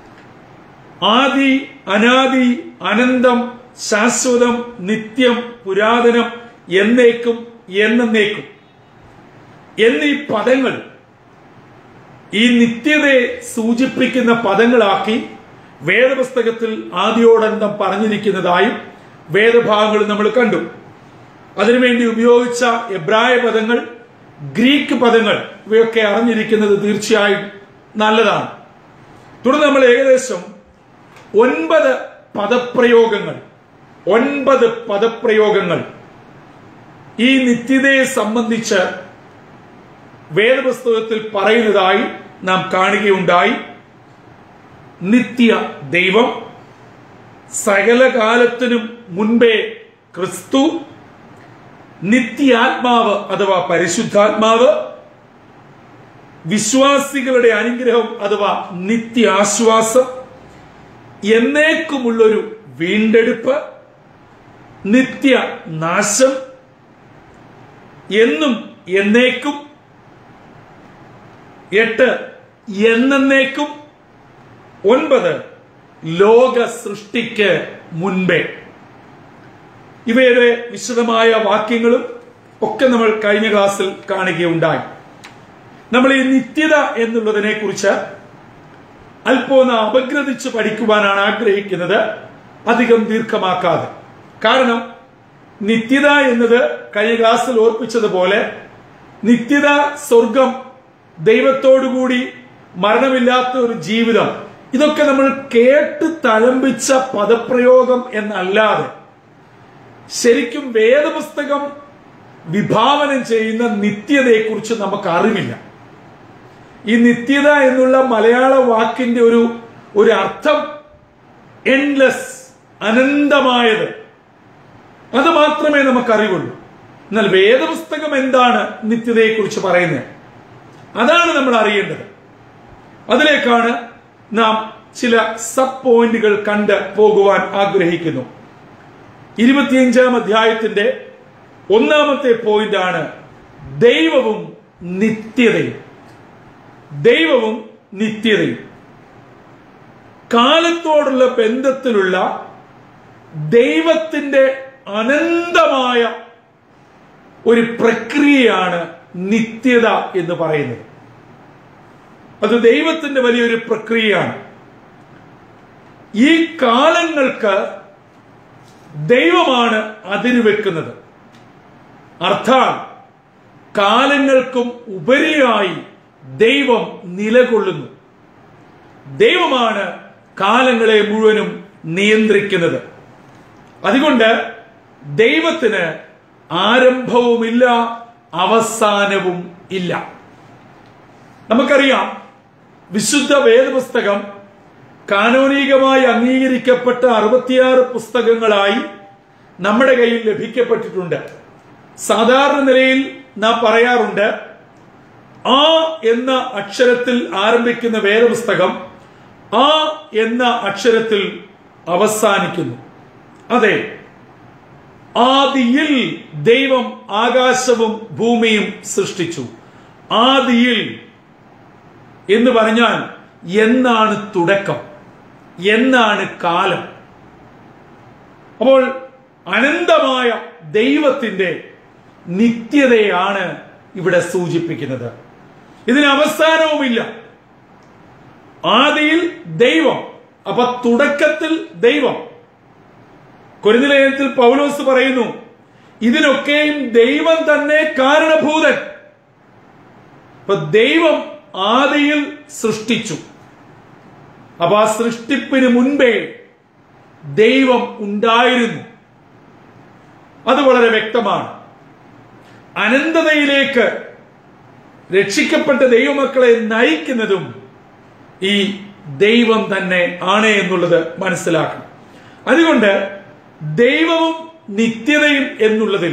ആദി അനാദി അനന്തം ശാശ്വതം നിത്യം പുരാതനം എന്നേക്കും എന്നേക്കും എന്നീ പദങ്ങൾ ഈ നിത്യതയെ സൂചിപ്പിക്കുന്ന പദങ്ങളാക്കി വേദപുസ്തകത്തിൽ ആദ്യോടന്തം പറഞ്ഞിരിക്കുന്നതായും വേദഭാഗങ്ങൾ നമ്മൾ കണ്ടു അതിനുവേണ്ടി ഉപയോഗിച്ച എബ്രായ പദങ്ങൾ ഗ്രീക്ക് പദങ്ങൾ ഇവയൊക്കെ അറിഞ്ഞിരിക്കുന്നത് തീർച്ചയായും നല്ലതാണ് തുടർന്ന് നമ്മൾ ഏകദേശം ഒൻപത് പദപ്രയോഗങ്ങൾ ഒൻപത് പദപ്രയോഗങ്ങൾ ഈ നിത്യതയെ സംബന്ധിച്ച് വേദപുസ്തകത്തിൽ പറയുന്നതായി നാം കാണുകയുണ്ടായി നിത്യ ദൈവം സകലകാലത്തിനും മുൻപേ ക്രിസ്തു നിത്യാത്മാവ് അഥവാ പരിശുദ്ധാത്മാവ് വിശ്വാസികളുടെ അനുഗ്രഹം അഥവാ നിത്യാശ്വാസം എന്നേക്കുമുള്ളൊരു വീണ്ടെടുപ്പ് നിത്യ നാശം എന്നും എന്നേക്കും എട്ട് എന്നേക്കും ഒൻപത് ലോക സൃഷ്ടിക്ക് മുൻപേ ഇവയുടെ വിശദമായ വാക്യങ്ങളും ഒക്കെ നമ്മൾ കഴിഞ്ഞ ക്ലാസ്സിൽ കാണുകയുണ്ടായി നമ്മൾ ഈ നിത്യത എന്നുള്ളതിനെ കുറിച്ച് അല്പം ഒന്ന് അപഗ്രഥിച്ച് പഠിക്കുവാനാണ് ആഗ്രഹിക്കുന്നത് അധികം ദീർഘമാക്കാതെ കാരണം നിത്യത എന്നത് കഴിഞ്ഞ ക്ലാസ്സിൽ ഓർപ്പിച്ചതുപോലെ നിത്യത സ്വർഗം ദൈവത്തോടുകൂടി മരണമില്ലാത്ത ഒരു ജീവിതം ഇതൊക്കെ നമ്മൾ കേട്ട് തഴമ്പിച്ച പദപ്രയോഗം എന്നല്ലാതെ ശരിക്കും വേദപുസ്തകം വിഭാവനം ചെയ്യുന്ന നിത്യതയെക്കുറിച്ച് നമുക്ക് അറിവില്ല ഈ നിത്യത എന്നുള്ള മലയാള വാക്കിന്റെ ഒരു ഒരു അർത്ഥം എൻലെസ് അനന്തമായത് അത് മാത്രമേ നമുക്ക് അറിവുള്ളൂ എന്നാൽ വേദപുസ്തകം എന്താണ് നിത്യതയെക്കുറിച്ച് പറയുന്നത് അതാണ് നമ്മൾ അറിയേണ്ടത് അതിലേക്കാണ് നാം ചില സബ് പോയിന്റുകൾ കണ്ട് പോകുവാൻ ആഗ്രഹിക്കുന്നു ഇരുപത്തിയഞ്ചാം അധ്യായത്തിന്റെ ഒന്നാമത്തെ പോയിന്റ് ആണ് ദൈവവും നിത്യതയും ദൈവവും നിത്യതയും കാലത്തോടുള്ള ബന്ധത്തിലുള്ള ദൈവത്തിന്റെ അനന്തമായ ഒരു പ്രക്രിയയാണ് നിത്യത എന്ന് പറയുന്നത് അത് ദൈവത്തിന്റെ വലിയൊരു പ്രക്രിയയാണ് ഈ കാലങ്ങൾക്ക് ദൈവമാണ് അതിരുവെക്കുന്നത് അർത്ഥാൽ കാലങ്ങൾക്കും ഉപരിയായി ദൈവം നിലകൊള്ളുന്നു ദൈവമാണ് കാലങ്ങളെ മുഴുവനും നിയന്ത്രിക്കുന്നത് അതുകൊണ്ട് ദൈവത്തിന് ആരംഭവുമില്ല അവസാനവും ഇല്ല നമുക്കറിയാം വിശുദ്ധ വേദപുസ്തകം കാനോനികമായി അംഗീകരിക്കപ്പെട്ട അറുപത്തിയാറ് പുസ്തകങ്ങളായി നമ്മുടെ കയ്യിൽ ലഭിക്കപ്പെട്ടിട്ടുണ്ട് സാധാരണ നിലയിൽ നാം പറയാറുണ്ട് ആ എന്ന അക്ഷരത്തിൽ ആരംഭിക്കുന്ന വേദപുസ്തകം ആ എന്ന അക്ഷരത്തിൽ അവസാനിക്കുന്നു അതെ ആദിയിൽ ദൈവം ആകാശവും ഭൂമിയും സൃഷ്ടിച്ചു ആദിയിൽ എന്ന് പറഞ്ഞാൽ എന്നാണ് തുടക്കം എന്നാണ് കാലം അപ്പോൾ അനന്തമായ ദൈവത്തിന്റെ നിത്യതയാണ് ഇവിടെ സൂചിപ്പിക്കുന്നത് ഇതിന് അവസാനവുമില്ല ആദിയിൽ ദൈവം അപ്പൊ തുടക്കത്തിൽ ദൈവം കൊരിന്തിലേഖനത്തിൽ പൗലോസ് പറയുന്നു ഇതിനൊക്കെയും ദൈവം തന്നെ കാരണഭൂതൻ അപ്പൊ ദൈവം ആദിയിൽ സൃഷ്ടിച്ചു അപ്പൊ ആ സൃഷ്ടിപ്പിന് മുൻപേ ദൈവം ഉണ്ടായിരുന്നു അത് വളരെ വ്യക്തമാണ് അനന്തതയിലേക്ക് രക്ഷിക്കപ്പെട്ട ദൈവമക്കളെ നയിക്കുന്നതും ഈ ദൈവം തന്നെ ആണ് എന്നുള്ളത് മനസ്സിലാക്കണം അതുകൊണ്ട് ദൈവവും നിത്യതയും എന്നുള്ളതിൽ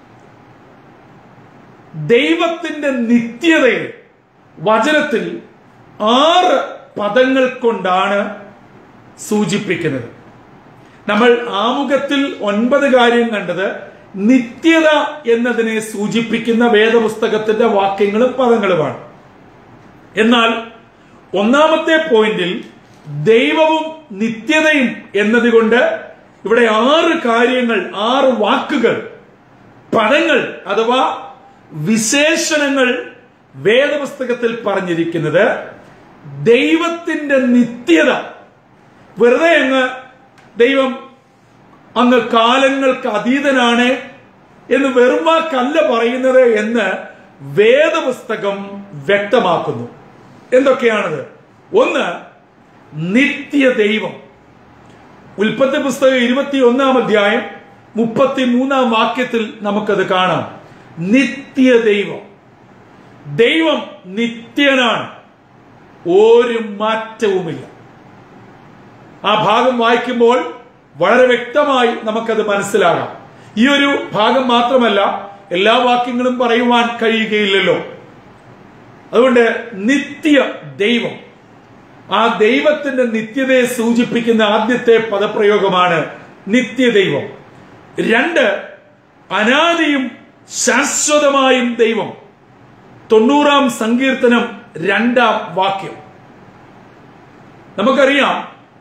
ദൈവത്തിന്റെ നിത്യതയെ വചനത്തിൽ ആറ് പദങ്ങൾ കൊണ്ടാണ് സൂചിപ്പിക്കുന്നത് നമ്മൾ ആമുഖത്തിൽ ഒൻപത് കാര്യം കണ്ടത് നിത്യത എന്നതിനെ സൂചിപ്പിക്കുന്ന വേദപുസ്തകത്തിന്റെ വാക്യങ്ങളും പദങ്ങളുമാണ് എന്നാൽ ഒന്നാമത്തെ പോയിന്റിൽ ദൈവവും നിത്യതയും എന്നതുകൊണ്ട് ഇവിടെ ആറ് കാര്യങ്ങൾ ആറ് വാക്കുകൾ പദങ്ങൾ അഥവാ വിശേഷണങ്ങൾ വേദപുസ്തകത്തിൽ പറഞ്ഞിരിക്കുന്നത് ദൈവത്തിന്റെ നിത്യത വെറുതെ അങ്ങ് ദൈവം അങ്ങ് കാലങ്ങൾക്ക് അതീതനാണ് എന്ന് വെറും വാക്കല്ല പറയുന്നത് എന്ന് വേദപുസ്തകം വ്യക്തമാക്കുന്നു എന്തൊക്കെയാണത് ഒന്ന് നിത്യ ദൈവം ഉൽപ്പത്തി പുസ്തകം ഇരുപത്തി ഒന്നാം അധ്യായം മുപ്പത്തി മൂന്നാം വാക്യത്തിൽ നമുക്കത് കാണാം നിത്യ ദൈവം ദൈവം നിത്യനാണ് ഒരു മാറ്റവുമില്ല ആ ഭാഗം വായിക്കുമ്പോൾ വളരെ വ്യക്തമായി നമുക്കത് മനസ്സിലാകാം ഈ ഒരു ഭാഗം മാത്രമല്ല എല്ലാ വാക്യങ്ങളും പറയുവാൻ കഴിയുകയില്ലല്ലോ അതുകൊണ്ട് നിത്യ ദൈവം ആ ദൈവത്തിന്റെ നിത്യതയെ സൂചിപ്പിക്കുന്ന ആദ്യത്തെ പദപ്രയോഗമാണ് നിത്യദൈവം രണ്ട് അനാദിയും ശാശ്വതമായും ദൈവം തൊണ്ണൂറാം സങ്കീർത്തനം രണ്ടാം വാക്യം നമുക്കറിയാം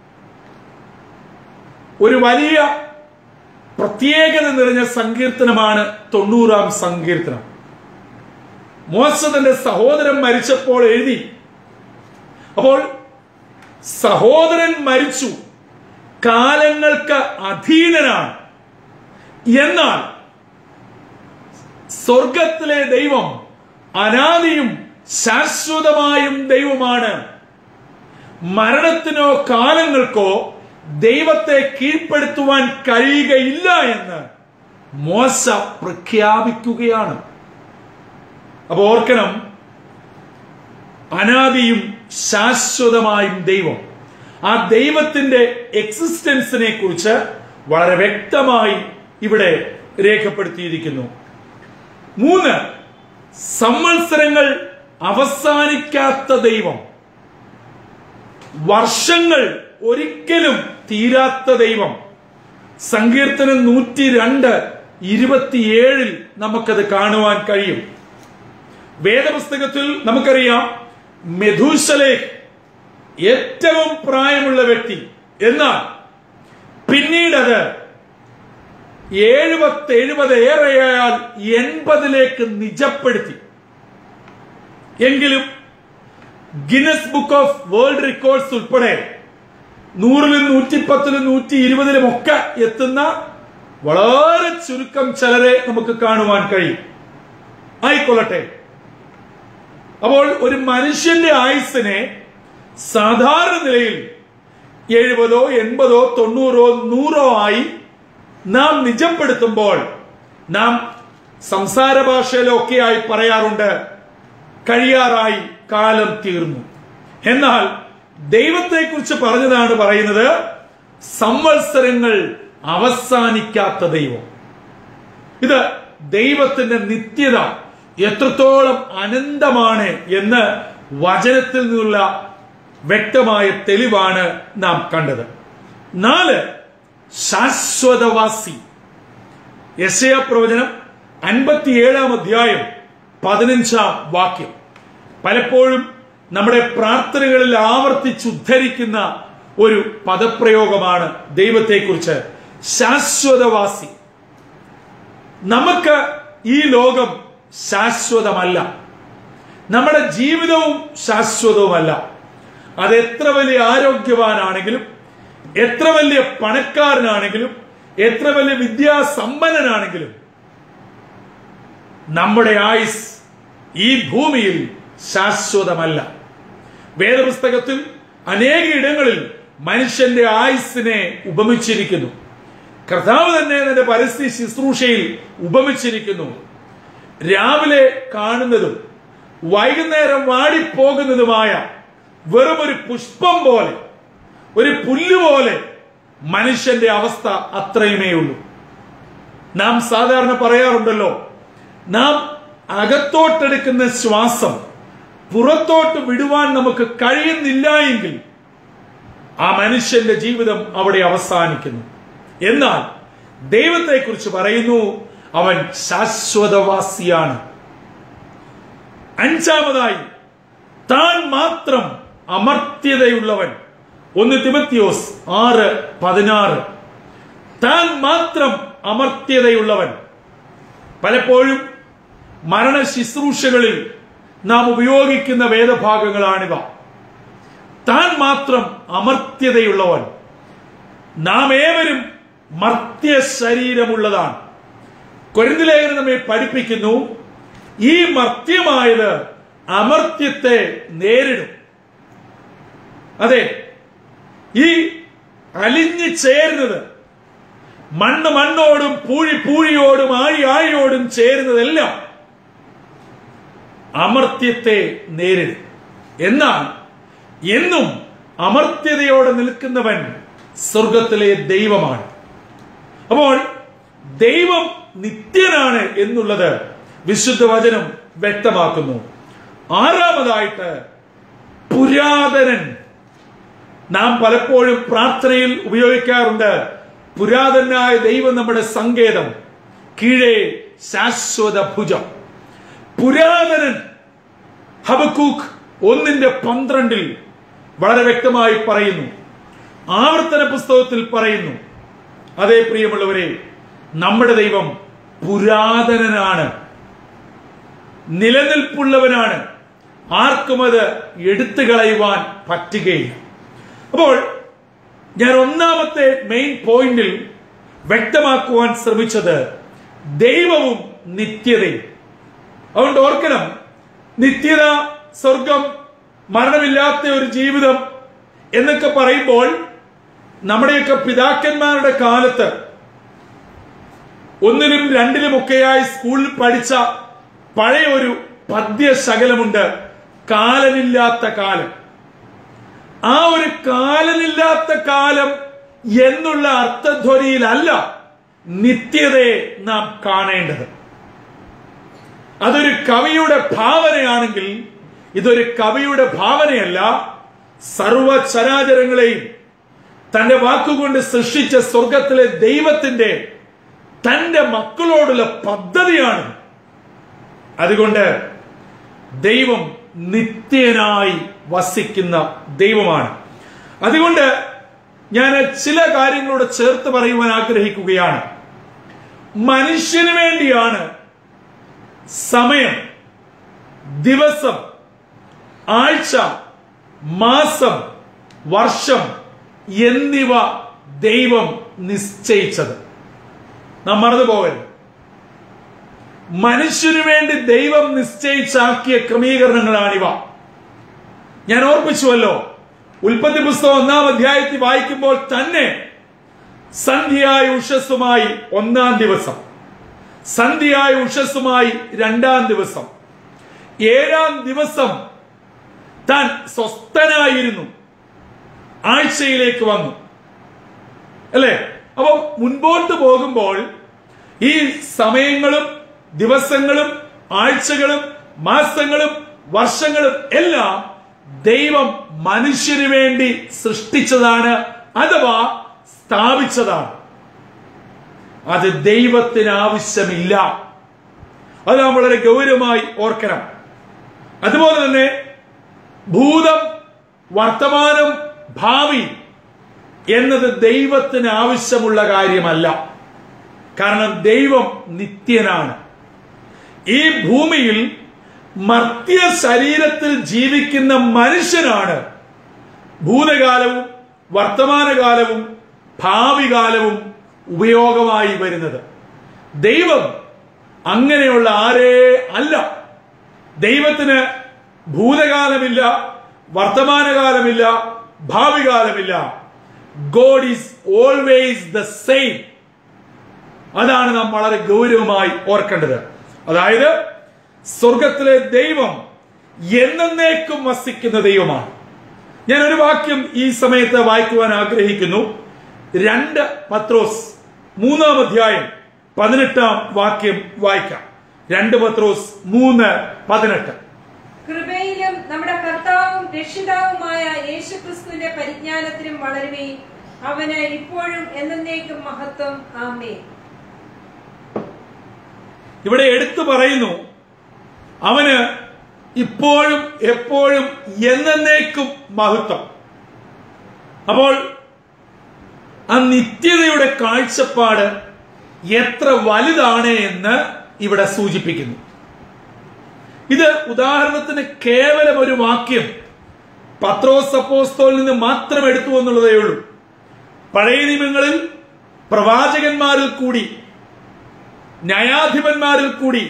ഒരു വലിയ പ്രത്യേകത നിറഞ്ഞ സങ്കീർത്തനമാണ് തൊണ്ണൂറാം സങ്കീർത്തനം മോശ തന്റെ സഹോദരൻ മരിച്ചപ്പോൾ എഴുതി അപ്പോൾ സഹോദരൻ മരിച്ചു കാലങ്ങൾക്ക് അധീനനാണ് എന്നാൽ സ്വർഗത്തിലെ ദൈവം അനാദിയും ശാശ്വതമായും ദൈവമാണ് മരണത്തിനോ കാലങ്ങൾക്കോ ദൈവത്തെ കീഴ്പ്പെടുത്തുവാൻ കഴിയുകയില്ല എന്ന് മോശ പ്രഖ്യാപിക്കുകയാണ് അപ്പൊ ഓർക്കണം അനാദിയും ശാശ്വതമായും ദൈവം ആ ദൈവത്തിന്റെ എക്സിസ്റ്റൻസിനെ കുറിച്ച് വളരെ വ്യക്തമായി ഇവിടെ രേഖപ്പെടുത്തിയിരിക്കുന്നു മൂന്ന് സംവത്സരങ്ങൾ അവസാനിക്കാത്ത ദൈവം വർഷങ്ങൾ ഒരിക്കലും തീരാത്ത ദൈവം സങ്കീർത്തനം നൂറ്റി രണ്ട് ഇരുപത്തിയേഴിൽ നമുക്കത് കാണുവാൻ കഴിയും വേദപുസ്തകത്തിൽ നമുക്കറിയാം മെധൂശലേഖ് ഏറ്റവും പ്രായമുള്ള വ്യക്തി എന്നാൽ പിന്നീട് അത് എഴുപത്തി എഴുപത് ഏറെയാൽ എൺപതിലേക്ക് നിജപ്പെടുത്തി എങ്കിലും Guinness book of world records ഉൾപ്പെടെ നൂറിലും നൂറ്റിപ്പത്തിലും നൂറ്റി ഇരുപതിലും ഒക്കെ എത്തുന്ന വളരെ ചുരുക്കം ചിലരെ നമുക്ക് കാണുവാൻ കഴിയും ആയിക്കൊള്ളട്ടെ അപ്പോൾ ഒരു മനുഷ്യന്റെ ആയുസ്സിനെ സാധാരണ നിലയിൽ എഴുപതോ എൺപതോ തൊണ്ണൂറോ നൂറോ ആയി നാം നിജപ്പെടുത്തുമ്പോൾ നാം സംസാര ഭാഷയിലൊക്കെയായി പറയാറുണ്ട് കഴിയാറായി കാലം തീർന്നു എന്നാൽ ദൈവത്തെക്കുറിച്ച് പറഞ്ഞതാണ് പറയുന്നത് സംവത്സരങ്ങൾ അവസാനിക്കാത്ത ദൈവം ഇത് ദൈവത്തിന്റെ നിത്യത എത്രത്തോളം അനന്തമാണ് എന്ന് വചനത്തിൽ നിന്നുള്ള വ്യക്തമായ തെളിവാണ് നാം കണ്ടത് നാല് ശാശ്വതവാസി യശയ പ്രവചനം അൻപത്തിയേഴാം അധ്യായം പതിനഞ്ചാം വാക്യം പലപ്പോഴും നമ്മുടെ പ്രാർത്ഥനകളിൽ ആവർത്തിച്ചുദ്ധരിക്കുന്ന ഒരു പദപ്രയോഗമാണ് ദൈവത്തെക്കുറിച്ച് ശാശ്വതവാസി നമുക്ക് ഈ ലോകം ശാശ്വതമല്ല നമ്മുടെ ജീവിതവും ശാശ്വതവുമല്ല അത് എത്ര വലിയ ആരോഗ്യവാനാണെങ്കിലും എത്ര വലിയ പണക്കാരനാണെങ്കിലും എത്ര വലിയ വിദ്യാസമ്പന്നനാണെങ്കിലും നമ്മുടെ ആയുസ് ഈ ഭൂമിയിൽ ശാശ്വതമല്ല വേദപുസ്തകത്തിൽ അനേക ഇടങ്ങളിൽ മനുഷ്യന്റെ ആയുസ്സിനെ ഉപമിച്ചിരിക്കുന്നു കർത്താവ് തന്നെ തന്റെ പരസ്യ ശുശ്രൂഷയിൽ ഉപമിച്ചിരിക്കുന്നു രാവിലെ കാണുന്നതും വൈകുന്നേരം വാടിപ്പോകുന്നതുമായ വെറും ഒരു പുഷ്പം പോലെ ഒരു പുല്ല് പോലെ മനുഷ്യന്റെ അവസ്ഥ അത്രയുമേ ഉള്ളൂ നാം സാധാരണ പറയാറുണ്ടല്ലോ നാം അകത്തോട്ടെടുക്കുന്ന ശ്വാസം പുറത്തോട്ട് വിടുവാൻ നമുക്ക് കഴിയുന്നില്ല എങ്കിൽ ആ മനുഷ്യന്റെ ജീവിതം അവിടെ അവസാനിക്കുന്നു എന്നാൽ ദൈവത്തെക്കുറിച്ച് പറയുന്നു അവൻ ശാശ്വതവാസിയാണ് അഞ്ചാമതായി താൻ മാത്രം അമർത്യതയുള്ളവൻ ഒന്ന് തിമത്തിയോസ് ആറ് പതിനാറ് താൻ മാത്രം അമർത്യതയുള്ളവൻ പലപ്പോഴും മരണ ശുശ്രൂഷകളിൽ നാം ഉപയോഗിക്കുന്ന വേദഭാഗങ്ങളാണിവ താൻ മാത്രം അമർത്യതയുള്ളവൻ നാം ഏവരും മർത്യ ശരീരമുള്ളതാണ് കൊരിന്തിലേഖനം നമ്മെ പഠിപ്പിക്കുന്നു ഈ മർത്യമായത് അമർത്യത്തെ നേരിടും അതെ ഈ അലിഞ്ഞു ചേരുന്നത് മണ്ണ് മണ്ണോടും പൂഴി പൂഴിയോടും ആഴി ആഴിയോടും ചേരുന്നതെല്ലാം അമർത്യത്തെ നേരിടും എന്നാൽ എന്നും അമർത്യതയോടെ നിൽക്കുന്നവൻ സ്വർഗത്തിലെ ദൈവമാണ് അപ്പോൾ ദൈവം നിത്യനാണ് എന്നുള്ളത് വിശുദ്ധ വചനം വ്യക്തമാക്കുന്നു ആറാമതായിട്ട് പുരാതനൻ നാം പലപ്പോഴും പ്രാർത്ഥനയിൽ ഉപയോഗിക്കാറുണ്ട് പുരാതനായ ദൈവം നമ്മുടെ സങ്കേതം കീഴേ ശാശ്വത ഭുജം പുരാതനൻ ഹബക്കൂക്ക് ഒന്നിന്റെ പന്ത്രണ്ടിൽ വളരെ വ്യക്തമായി പറയുന്നു ആവർത്തന പുസ്തകത്തിൽ പറയുന്നു അതേ പ്രിയമുള്ളവരെ നമ്മുടെ ദൈവം പുരാതനനാണ് നിലനിൽപ്പുള്ളവനാണ് ആർക്കും അത് എടുത്തു കളയുവാൻ പറ്റുകയില്ല അപ്പോൾ ഞാൻ ഒന്നാമത്തെ മെയിൻ പോയിന്റിൽ വ്യക്തമാക്കുവാൻ ശ്രമിച്ചത് ദൈവവും നിത്യതയും അതുകൊണ്ട് ഓർക്കണം നിത്യത സ്വർഗം മരണമില്ലാത്ത ഒരു ജീവിതം എന്നൊക്കെ പറയുമ്പോൾ നമ്മുടെയൊക്കെ പിതാക്കന്മാരുടെ കാലത്ത് ഒന്നിലും രണ്ടിലുമൊക്കെയായി സ്കൂളിൽ പഠിച്ച പഴയ ഒരു പദ്യശകലമുണ്ട് കാലമില്ലാത്ത കാലം ആ ഒരു കാലമില്ലാത്ത കാലം എന്നുള്ള അർത്ഥധ്വനിയിലല്ല നിത്യതയെ നാം കാണേണ്ടത് അതൊരു കവിയുടെ ഭാവനയാണെങ്കിൽ ഇതൊരു കവിയുടെ ഭാവനയല്ല സർവചരാചരങ്ങളെയും തന്റെ വാക്കുകൊണ്ട് സൃഷ്ടിച്ച സ്വർഗത്തിലെ ദൈവത്തിന്റെ തന്റെ മക്കളോടുള്ള പദ്ധതിയാണ് അതുകൊണ്ട് ദൈവം നിത്യനായി വസിക്കുന്ന ദൈവമാണ് അതുകൊണ്ട് ഞാൻ ചില കാര്യങ്ങളോട് ചേർത്ത് പറയുവാൻ ആഗ്രഹിക്കുകയാണ് മനുഷ്യന് വേണ്ടിയാണ് സമയം ദിവസം ആഴ്ച മാസം വർഷം എന്നിവ ദൈവം നിശ്ചയിച്ചത് നാം മറന്നു പോകരുത് മനുഷ്യനു വേണ്ടി ദൈവം നിശ്ചയിച്ചാക്കിയ ക്രമീകരണങ്ങളാണിവ ഞാൻ ഓർപ്പിച്ചുവല്ലോ ഉൽപ്പത്തി പുസ്തകം ഒന്നാം അധ്യായത്തിൽ വായിക്കുമ്പോൾ തന്നെ സന്ധ്യയായ ഉഷസ്സുമായി ഒന്നാം ദിവസം സന്ധ്യയായ ഉഷസ്സുമായി രണ്ടാം ദിവസം ഏഴാം ദിവസം താൻ സ്വസ്ഥനായിരുന്നു ആഴ്ചയിലേക്ക് വന്നു അല്ലേ അപ്പൊ മുൻപോട്ട് പോകുമ്പോൾ ഈ സമയങ്ങളും ദിവസങ്ങളും ആഴ്ചകളും മാസങ്ങളും വർഷങ്ങളും എല്ലാം ദൈവം മനുഷ്യന് വേണ്ടി സൃഷ്ടിച്ചതാണ് അഥവാ സ്ഥാപിച്ചതാണ് അത് ദൈവത്തിന് ആവശ്യമില്ല അത് നാം വളരെ ഗൗരവമായി ഓർക്കണം അതുപോലെ തന്നെ ഭൂതം വർത്തമാനം ഭാവി എന്നത് ദൈവത്തിന് ആവശ്യമുള്ള കാര്യമല്ല കാരണം ദൈവം നിത്യനാണ് ഈ ഭൂമിയിൽ മർത്യ ശരീരത്തിൽ ജീവിക്കുന്ന മനുഷ്യനാണ് ഭൂതകാലവും വർത്തമാനകാലവും ഭാവി കാലവും ഉപയോഗമായി വരുന്നത് ദൈവം അങ്ങനെയുള്ള ആരേ അല്ല ദൈവത്തിന് ഭൂതകാലമില്ല വർത്തമാനകാലമില്ല ഭാവി കാലമില്ല God is always the same അതാണ് നാം വളരെ ഗൗരവമായി ഓർക്കേണ്ടത് അതായത് സ്വർഗത്തിലെ ദൈവം എന്നേക്കും വസിക്കുന്ന ദൈവമാണ് ഞാൻ ഒരു വാക്യം ഈ സമയത്ത് വായിക്കുവാൻ ആഗ്രഹിക്കുന്നു രണ്ട് പത്രോസ് മൂന്നാം അധ്യായം പതിനെട്ടാം വാക്യം വായിക്കാം രണ്ട് പത്രോസ് മൂന്ന് പതിനെട്ട് കൃപയിലും നമ്മുടെ കർത്താവും രക്ഷിതാവുമായ യേശുക്രിസ്തുവിന്റെ പരിജ്ഞാനത്തിലും വളരുകയും അവന് ഇപ്പോഴും എന്നേക്കും മഹത്വം ആമേ ഇവിടെ എടുത്തു പറയുന്നു അവന് ഇപ്പോഴും എപ്പോഴും എന്നേക്കും മഹത്വം അപ്പോൾ ആ നിത്യതയുടെ കാഴ്ചപ്പാട് എത്ര വലുതാണ് എന്ന് ഇവിടെ സൂചിപ്പിക്കുന്നു ഇത് ഉദാഹരണത്തിന് കേവലം ഒരു വാക്യം പത്രോസ് അപ്പോസ്തോലിൽ നിന്ന് മാത്രം എടുത്തു എന്നുള്ളതേ ഉള്ളൂ പഴയ നിയമങ്ങളിൽ പ്രവാചകന്മാരിൽ കൂടി ന്യായാധിപന്മാരിൽ കൂടി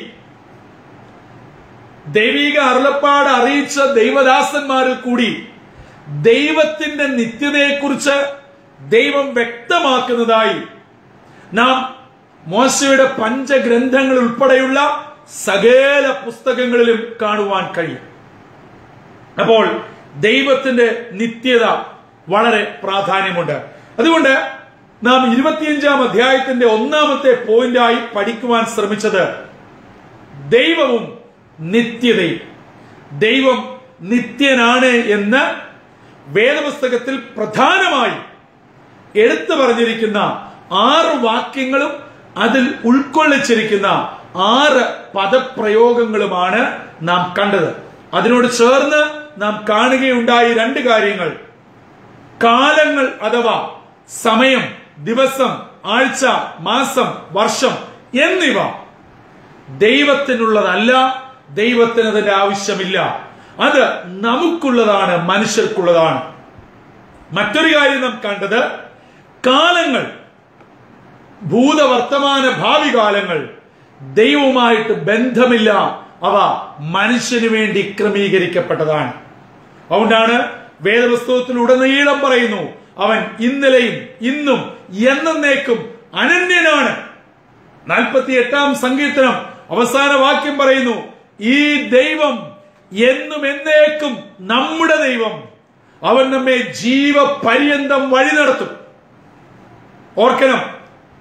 ദൈവിക അരുളപ്പാട് അറിയിച്ച ദൈവദാസന്മാരിൽ കൂടി ദൈവത്തിന്റെ നിത്യതയെക്കുറിച്ച് ദൈവം വ്യക്തമാക്കുന്നതായി നാം മോശയുടെ പഞ്ചഗ്രന്ഥങ്ങൾ ഉൾപ്പെടെയുള്ള സകല പുസ്തകങ്ങളിലും കാണുവാൻ കഴിയും അപ്പോൾ ദൈവത്തിന്റെ നിത്യത വളരെ പ്രാധാന്യമുണ്ട് അതുകൊണ്ട് നാം ഇരുപത്തിയഞ്ചാം അധ്യായത്തിന്റെ ഒന്നാമത്തെ പോയിന്റായി പഠിക്കുവാൻ ശ്രമിച്ചത് ദൈവവും നിത്യതയും ദൈവം നിത്യനാണ് എന്ന് വേദപുസ്തകത്തിൽ പ്രധാനമായി എടുത്തു പറഞ്ഞിരിക്കുന്ന ആറ് വാക്യങ്ങളും അതിൽ ഉൾക്കൊള്ളിച്ചിരിക്കുന്ന ആറ് പദപ്രയോഗങ്ങളുമാണ് നാം കണ്ടത് അതിനോട് ചേർന്ന് നാം കാണുകയുണ്ടായി രണ്ട് കാര്യങ്ങൾ കാലങ്ങൾ അഥവാ സമയം ദിവസം ആഴ്ച മാസം വർഷം എന്നിവ ദൈവത്തിനുള്ളതല്ല ദൈവത്തിന് അതിന്റെ ആവശ്യമില്ല അത് നമുക്കുള്ളതാണ് മനുഷ്യർക്കുള്ളതാണ് മറ്റൊരു കാര്യം നാം കണ്ടത് കാലങ്ങൾ ഭൂതവർത്തമാന ഭാവി കാലങ്ങൾ ദൈവവുമായിട്ട് ബന്ധമില്ല അവ മനുഷ്യന് വേണ്ടി ക്രമീകരിക്കപ്പെട്ടതാണ് അതുകൊണ്ടാണ് വേദപുസ്തകത്തിൽ ഉടനീളം പറയുന്നു അവൻ ഇന്നലെയും ഇന്നും എന്നേക്കും അനന്യനാണ് നാൽപ്പത്തി എട്ടാം സങ്കീർത്തനം അവസാന വാക്യം പറയുന്നു ഈ ദൈവം എന്നും എന്നേക്കും നമ്മുടെ ദൈവം അവൻ നമ്മെ ജീവപര്യന്തം വഴി നടത്തും ഓർക്കണം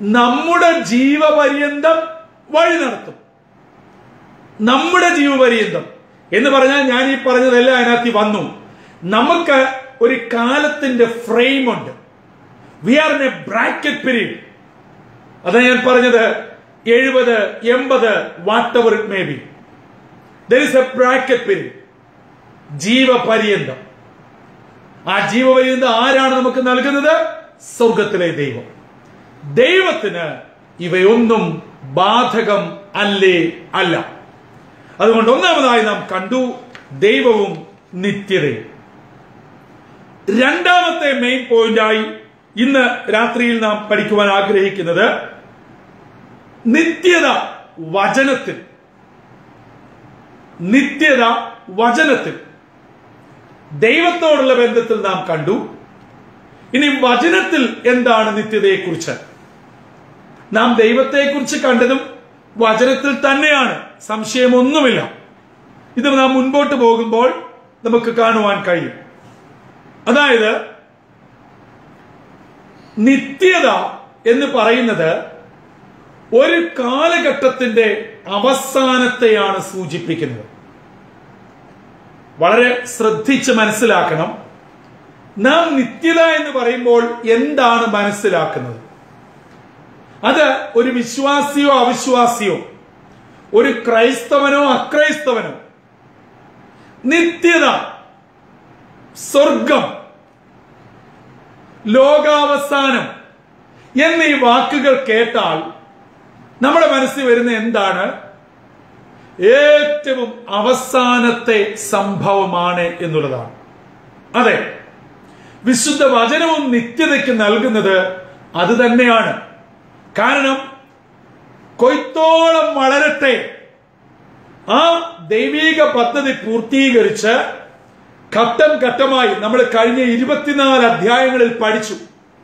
നമ്മുടെ ജീവപര്യന്തം വഴി നടത്തും നമ്മുടെ ജീവപര്യന്തം എന്ന് പറഞ്ഞാൽ ഞാൻ ഈ പറഞ്ഞതെല്ലാം അതിനകത്ത് വന്നു നമുക്ക് ഒരു കാലത്തിന്റെ ഫ്രെയിം ഉണ്ട് we are in a bracket period അതാ ഞാൻ പറഞ്ഞത് എഴുപത് എൺപത് whatever it may be there is a bracket period ജീവപര്യന്തം ആ ജീവപര്യന്തം ആരാണ് നമുക്ക് നൽകുന്നത് സ്വർഗത്തിലെ ദൈവം ദൈവത്തിന് ഇവയൊന്നും ബാധകം അല്ലേ അല്ല അതുകൊണ്ട് ഒന്നാമതായി നാം കണ്ടു ദൈവവും നിത്യതയും രണ്ടാമത്തെ മെയിൻ പോയിന്റായി ഇന്ന് രാത്രിയിൽ നാം പഠിക്കുവാൻ ആഗ്രഹിക്കുന്നത് നിത്യത വചനത്തിൽ നിത്യത വചനത്തിൽ ദൈവത്തോടുള്ള ബന്ധത്തിൽ നാം കണ്ടു ഇനി വചനത്തിൽ എന്താണ് നിത്യതയെക്കുറിച്ച് നാം ദൈവത്തെക്കുറിച്ച് കണ്ടതും വചനത്തിൽ തന്നെയാണ് സംശയമൊന്നുമില്ല ഇത് നാം മുൻപോട്ട് പോകുമ്പോൾ നമുക്ക് കാണുവാൻ കഴിയും അതായത് നിത്യത എന്ന് പറയുന്നത് ഒരു കാലഘട്ടത്തിന്റെ അവസാനത്തെയാണ് സൂചിപ്പിക്കുന്നത് വളരെ ശ്രദ്ധിച്ച് മനസ്സിലാക്കണം നാം നിത്യത എന്ന് പറയുമ്പോൾ എന്താണ് മനസ്സിലാക്കുന്നത് അത് ഒരു വിശ്വാസിയോ അവിശ്വാസിയോ ഒരു ക്രൈസ്തവനോ അക്രൈസ്തവനോ നിത്യത സ്വർഗം ലോകാവസാനം എന്നീ വാക്കുകൾ കേട്ടാൽ നമ്മുടെ മനസ്സിൽ വരുന്ന എന്താണ് ഏറ്റവും അവസാനത്തെ സംഭവമാണ് എന്നുള്ളതാണ് അതെ വിശുദ്ധ വചനവും നിത്യതയ്ക്ക് നൽകുന്നത് അത് തന്നെയാണ് കാരണം കൊയ്ത്തോളം വളരട്ടെ ആ ദൈവീക പദ്ധതി പൂർത്തീകരിച്ച് ഘട്ടം ഘട്ടമായി നമ്മൾ കഴിഞ്ഞ ഇരുപത്തിനാല് അധ്യായങ്ങളിൽ പഠിച്ചു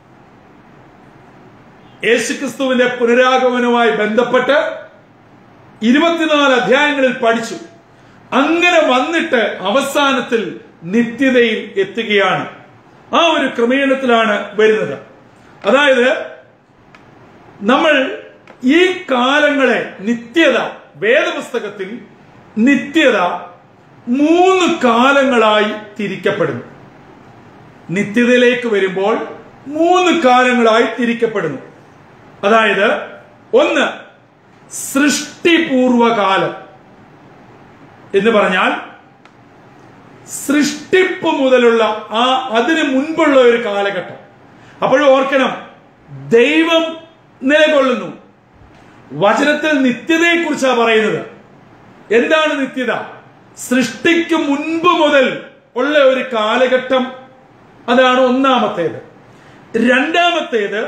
യേശുക്രിസ്തുവിന്റെ പുനരാഗമനവുമായി ബന്ധപ്പെട്ട് ഇരുപത്തിനാല് അധ്യായങ്ങളിൽ പഠിച്ചു അങ്ങനെ വന്നിട്ട് അവസാനത്തിൽ നിത്യതയിൽ എത്തുകയാണ് ആ ഒരു ക്രമീണത്തിലാണ് വരുന്നത് അതായത് നമ്മൾ ഈ കാലങ്ങളെ നിത്യത വേദപുസ്തകത്തിൽ നിത്യത മൂന്ന് കാലങ്ങളായി തിരിക്കപ്പെടുന്നു നിത്യതയിലേക്ക് വരുമ്പോൾ മൂന്ന് കാലങ്ങളായി തിരിക്കപ്പെടുന്നു അതായത് ഒന്ന് സൃഷ്ടിപൂർവകാലം എന്ന് പറഞ്ഞാൽ സൃഷ്ടിപ്പ് മുതലുള്ള ആ അതിന് മുൻപുള്ള ഒരു കാലഘട്ടം അപ്പോഴും ഓർക്കണം ദൈവം നിലകൊള്ളുന്നു വചനത്തിൽ നിത്യതയെ കുറിച്ചാണ് പറയുന്നത് എന്താണ് നിത്യത സൃഷ്ടിക്ക് മുൻപ് മുതൽ ഉള്ള ഒരു കാലഘട്ടം അതാണ് ഒന്നാമത്തേത് രണ്ടാമത്തേത്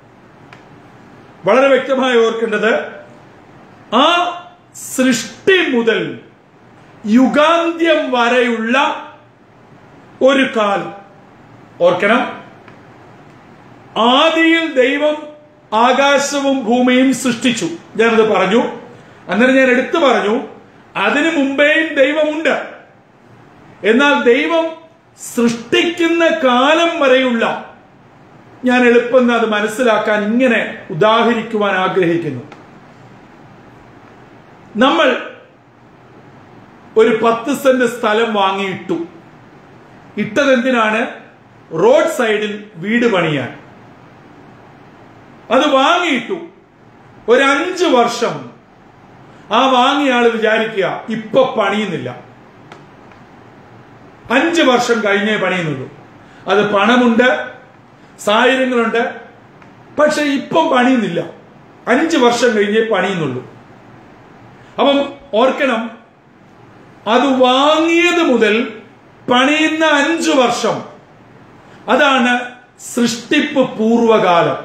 വളരെ വ്യക്തമായി ഓർക്കേണ്ടത് ആ സൃഷ്ടി മുതൽ യുഗാന്ത്യം വരെയുള്ള ഒരു കാലം ഓർക്കണം ആദിയിൽ ദൈവം ആകാശവും ഭൂമിയും സൃഷ്ടിച്ചു ഞാനത് പറഞ്ഞു അന്നേരം ഞാൻ എടുത്തു പറഞ്ഞു അതിനു മുമ്പേയും ദൈവമുണ്ട് എന്നാൽ ദൈവം സൃഷ്ടിക്കുന്ന കാലം വരെയുള്ള ഞാൻ എളുപ്പം അത് മനസ്സിലാക്കാൻ ഇങ്ങനെ ഉദാഹരിക്കുവാൻ ആഗ്രഹിക്കുന്നു നമ്മൾ ഒരു പത്ത് സെന്റ് സ്ഥലം വാങ്ങിയിട്ടു ഇട്ടതെന്തിനാണ് റോഡ് സൈഡിൽ വീട് പണിയാൻ അത് വാങ്ങിയിട്ടു ഒരു അഞ്ച് വർഷം ആ വാങ്ങിയ ആള് വിചാരിക്കുക ഇപ്പൊ പണിയുന്നില്ല അഞ്ച് വർഷം കഴിഞ്ഞേ പണിയുന്നുള്ളൂ അത് പണമുണ്ട് സാഹചര്യങ്ങളുണ്ട് പക്ഷെ ഇപ്പം പണിയുന്നില്ല അഞ്ച് വർഷം കഴിഞ്ഞേ പണിയുന്നുള്ളൂ അപ്പം ഓർക്കണം അത് വാങ്ങിയത് മുതൽ പണിയുന്ന അഞ്ചു വർഷം അതാണ് സൃഷ്ടിപ്പ് പൂർവകാലം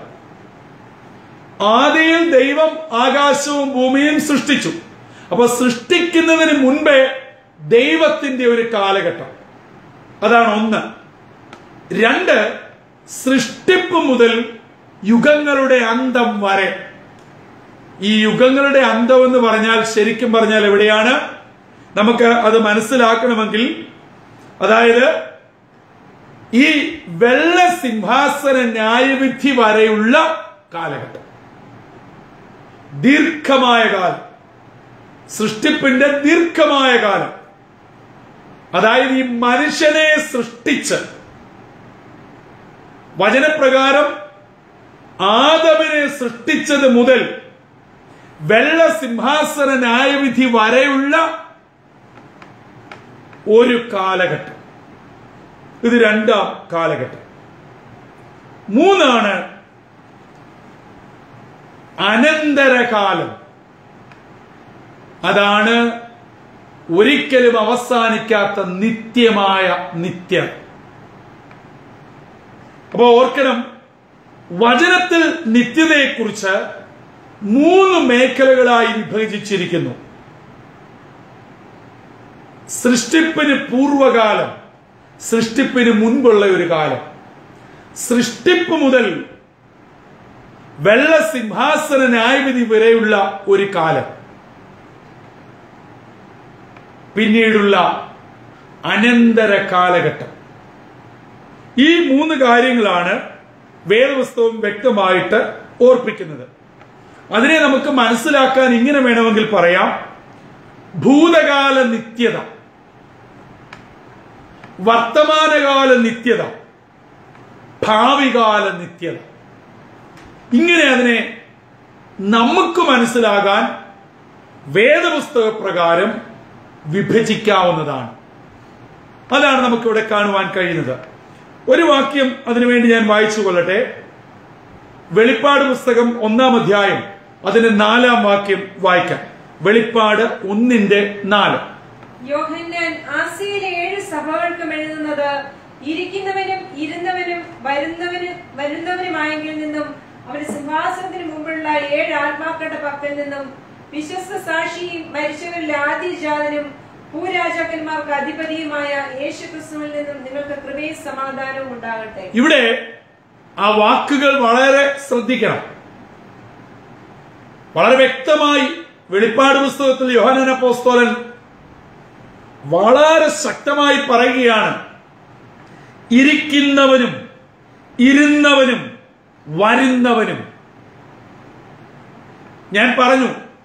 ആദ്യം ദൈവം ആകാശവും ഭൂമിയും സൃഷ്ടിച്ചു അപ്പൊ സൃഷ്ടിക്കുന്നതിന് മുൻപേ ദൈവത്തിന്റെ ഒരു കാലഘട്ടം അതാണ് ഒന്ന് രണ്ട് സൃഷ്ടിപ്പ് മുതൽ യുഗങ്ങളുടെ അന്തം വരെ ഈ യുഗങ്ങളുടെ അന്തം എന്ന് പറഞ്ഞാൽ ശരിക്കും പറഞ്ഞാൽ എവിടെയാണ് നമുക്ക് അത് മനസ്സിലാക്കണമെങ്കിൽ അതായത് ഈ വെള്ള സിംഹാസന ന്യായവിധി വരെയുള്ള കാലഘട്ടം ദീർഘമായ കാലം സൃഷ്ടിപ്പിന്റെ ദീർഘമായ കാലം അതായത് ഈ മനുഷ്യനെ സൃഷ്ടിച്ച് വചനപ്രകാരം ആദമിനെ സൃഷ്ടിച്ചത് മുതൽ വെള്ള സിംഹാസന ന്യായവിധി വരെയുള്ള ഒരു കാലഘട്ടം ഇത് രണ്ടാം കാലഘട്ടം മൂന്നാണ് അനന്തരകാലം അതാണ് ഒരിക്കലും അവസാനിക്കാത്ത നിത്യമായ നിത്യം അപ്പൊ ഓർക്കണം വചനത്തിൽ നിത്യതയെക്കുറിച്ച് മൂന്ന് മേഖലകളായി വിഭജിച്ചിരിക്കുന്നു സൃഷ്ടിപ്പിന് പൂർവകാലം സൃഷ്ടിപ്പിന് മുൻപുള്ള ഒരു കാലം സൃഷ്ടിപ്പ് മുതൽ വെള്ള സിംഹാസന ന്യായവിധി വരെയുള്ള ഒരു കാലം പിന്നീടുള്ള അനന്തര കാലഘട്ടം ഈ മൂന്ന് കാര്യങ്ങളാണ് വേദപുസ്തകം വ്യക്തമായിട്ട് ഓർപ്പിക്കുന്നത് അതിനെ നമുക്ക് മനസ്സിലാക്കാൻ ഇങ്ങനെ വേണമെങ്കിൽ പറയാം ഭൂതകാല നിത്യത വർത്തമാനകാല നിത്യത ഭാവികാല നിത്യത ഇങ്ങനെ അതിനെ നമുക്ക് മനസ്സിലാകാൻ വേദപുസ്തക പ്രകാരം വിഭജിക്കാവുന്നതാണ് അതാണ് നമുക്കിവിടെ കാണുവാൻ കഴിയുന്നത് ഒരു വാക്യം അതിനുവേണ്ടി ഞാൻ വായിച്ചു കൊള്ളട്ടെ വെളിപ്പാട് പുസ്തകം ഒന്നാം അധ്യായം അതിന്റെ നാലാം വാക്യം വായിക്കാം വെളിപ്പാട് ഒന്നിന്റെ നാല് യോഹന്നാൻ ആസിയയിലെ ഏഴ് സഭകൾക്കും എഴുതുന്നത് ഇരിക്കുന്നവനും ഇരുന്നവനും വരുന്നവനും വരുന്നവനുമായെങ്കിൽ നിന്നും അവന് സിംഹാസനത്തിന് മുമ്പുള്ള ഏഴ് ആത്മാക്കളുടെ പക്കൽ നിന്നും വിശ്വസ്ത സാക്ഷിയും മരിച്ചവരിൽ ആദ്യജാതനും ഭൂരാജാക്കന്മാർക്ക് അധിപതിയുമായ യേശു ക്രിസ്തുവിൽ നിന്നും നിങ്ങൾക്ക് കൃപയും സമാധാനവും ഉണ്ടാകട്ടെ ഇവിടെ ആ വാക്കുകൾ വളരെ ശ്രദ്ധിക്കണം വളരെ വ്യക്തമായി വെളിപ്പാട് പുസ്തകത്തിൽ യോഹനൻ അപ്പോസ്തോലൻ വളരെ ശക്തമായി പറയുകയാണ് ഇരിക്കുന്നവനും ഇരുന്നവനും വരുന്നവനും ഞാൻ പറഞ്ഞു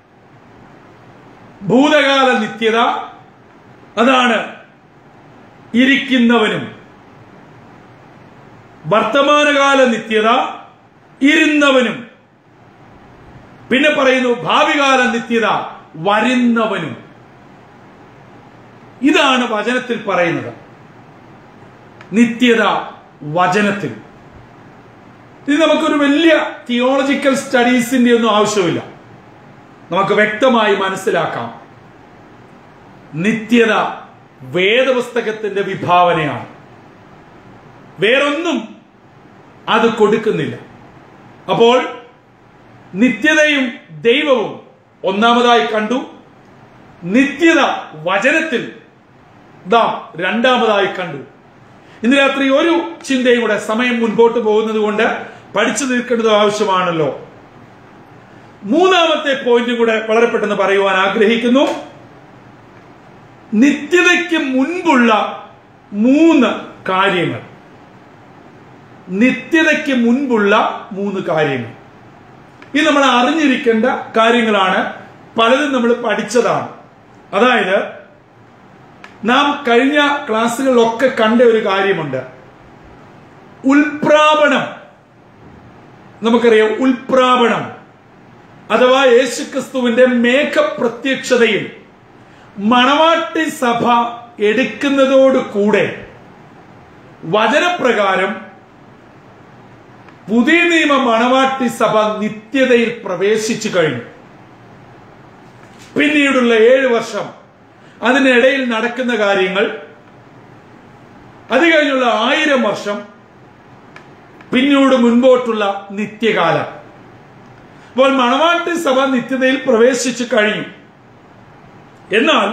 ഭൂതകാല നിത്യത അതാണ് ഇരിക്കുന്നവനും വർത്തമാനകാല നിത്യത ഇരുന്നവനും പിന്നെ പറയുന്നു ഭാവികാല നിത്യത വരുന്നവനും ഇതാണ് വചനത്തിൽ പറയുന്നത് നിത്യത വചനത്തിൽ ഇത് നമുക്കൊരു വലിയ തിയോളജിക്കൽ സ്റ്റഡീസിന്റെ ഒന്നും ആവശ്യമില്ല നമുക്ക് വ്യക്തമായി മനസ്സിലാക്കാം നിത്യത വേദപുസ്തകത്തിന്റെ വിഭാവനയാണ് വേറൊന്നും അത് കൊടുക്കുന്നില്ല അപ്പോൾ നിത്യതയും ദൈവവും ഒന്നാമതായി കണ്ടു നിത്യത വചനത്തിൽ നാം രണ്ടാമതായി കണ്ടു ഇന്ന് രാത്രി ഒരു ചിന്തയും കൂടെ സമയം മുൻപോട്ട് പോകുന്നത് കൊണ്ട് പഠിച്ചു തീർക്കേണ്ടത് ആവശ്യമാണല്ലോ മൂന്നാമത്തെ പോയിന്റും കൂടെ വളരെ പെട്ടെന്ന് പറയുവാൻ ആഗ്രഹിക്കുന്നു നിത്യതയ്ക്ക് മുൻപുള്ള മൂന്ന് കാര്യങ്ങൾ നിത്യതയ്ക്ക് മുൻപുള്ള മൂന്ന് കാര്യങ്ങൾ ഇത് നമ്മൾ അറിഞ്ഞിരിക്കേണ്ട കാര്യങ്ങളാണ് പലതും നമ്മൾ പഠിച്ചതാണ് അതായത് നാം കഴിഞ്ഞ ക്ലാസ്സുകളിലൊക്കെ കണ്ട ഒരു കാര്യമുണ്ട് ഉൽപ്രാപണം നമുക്കറിയാം ഉൽപ്രാപണം അഥവാ യേശുക്രിസ്തുവിന്റെ മേഘപ്രത്യക്ഷതയിൽ മണവാട്ടി സഭ എടുക്കുന്നതോട് കൂടെ വചനപ്രകാരം പുതിയ നിയമ മണവാട്ടി സഭ നിത്യതയിൽ പ്രവേശിച്ചു കഴിഞ്ഞു പിന്നീടുള്ള ഏഴ് വർഷം അതിനിടയിൽ നടക്കുന്ന കാര്യങ്ങൾ അത് കഴിഞ്ഞുള്ള ആയിരം വർഷം പിന്നീട് മുൻപോട്ടുള്ള നിത്യകാലം അപ്പോൾ മണവാട്ടി സഭ നിത്യതയിൽ പ്രവേശിച്ചു കഴിഞ്ഞു എന്നാൽ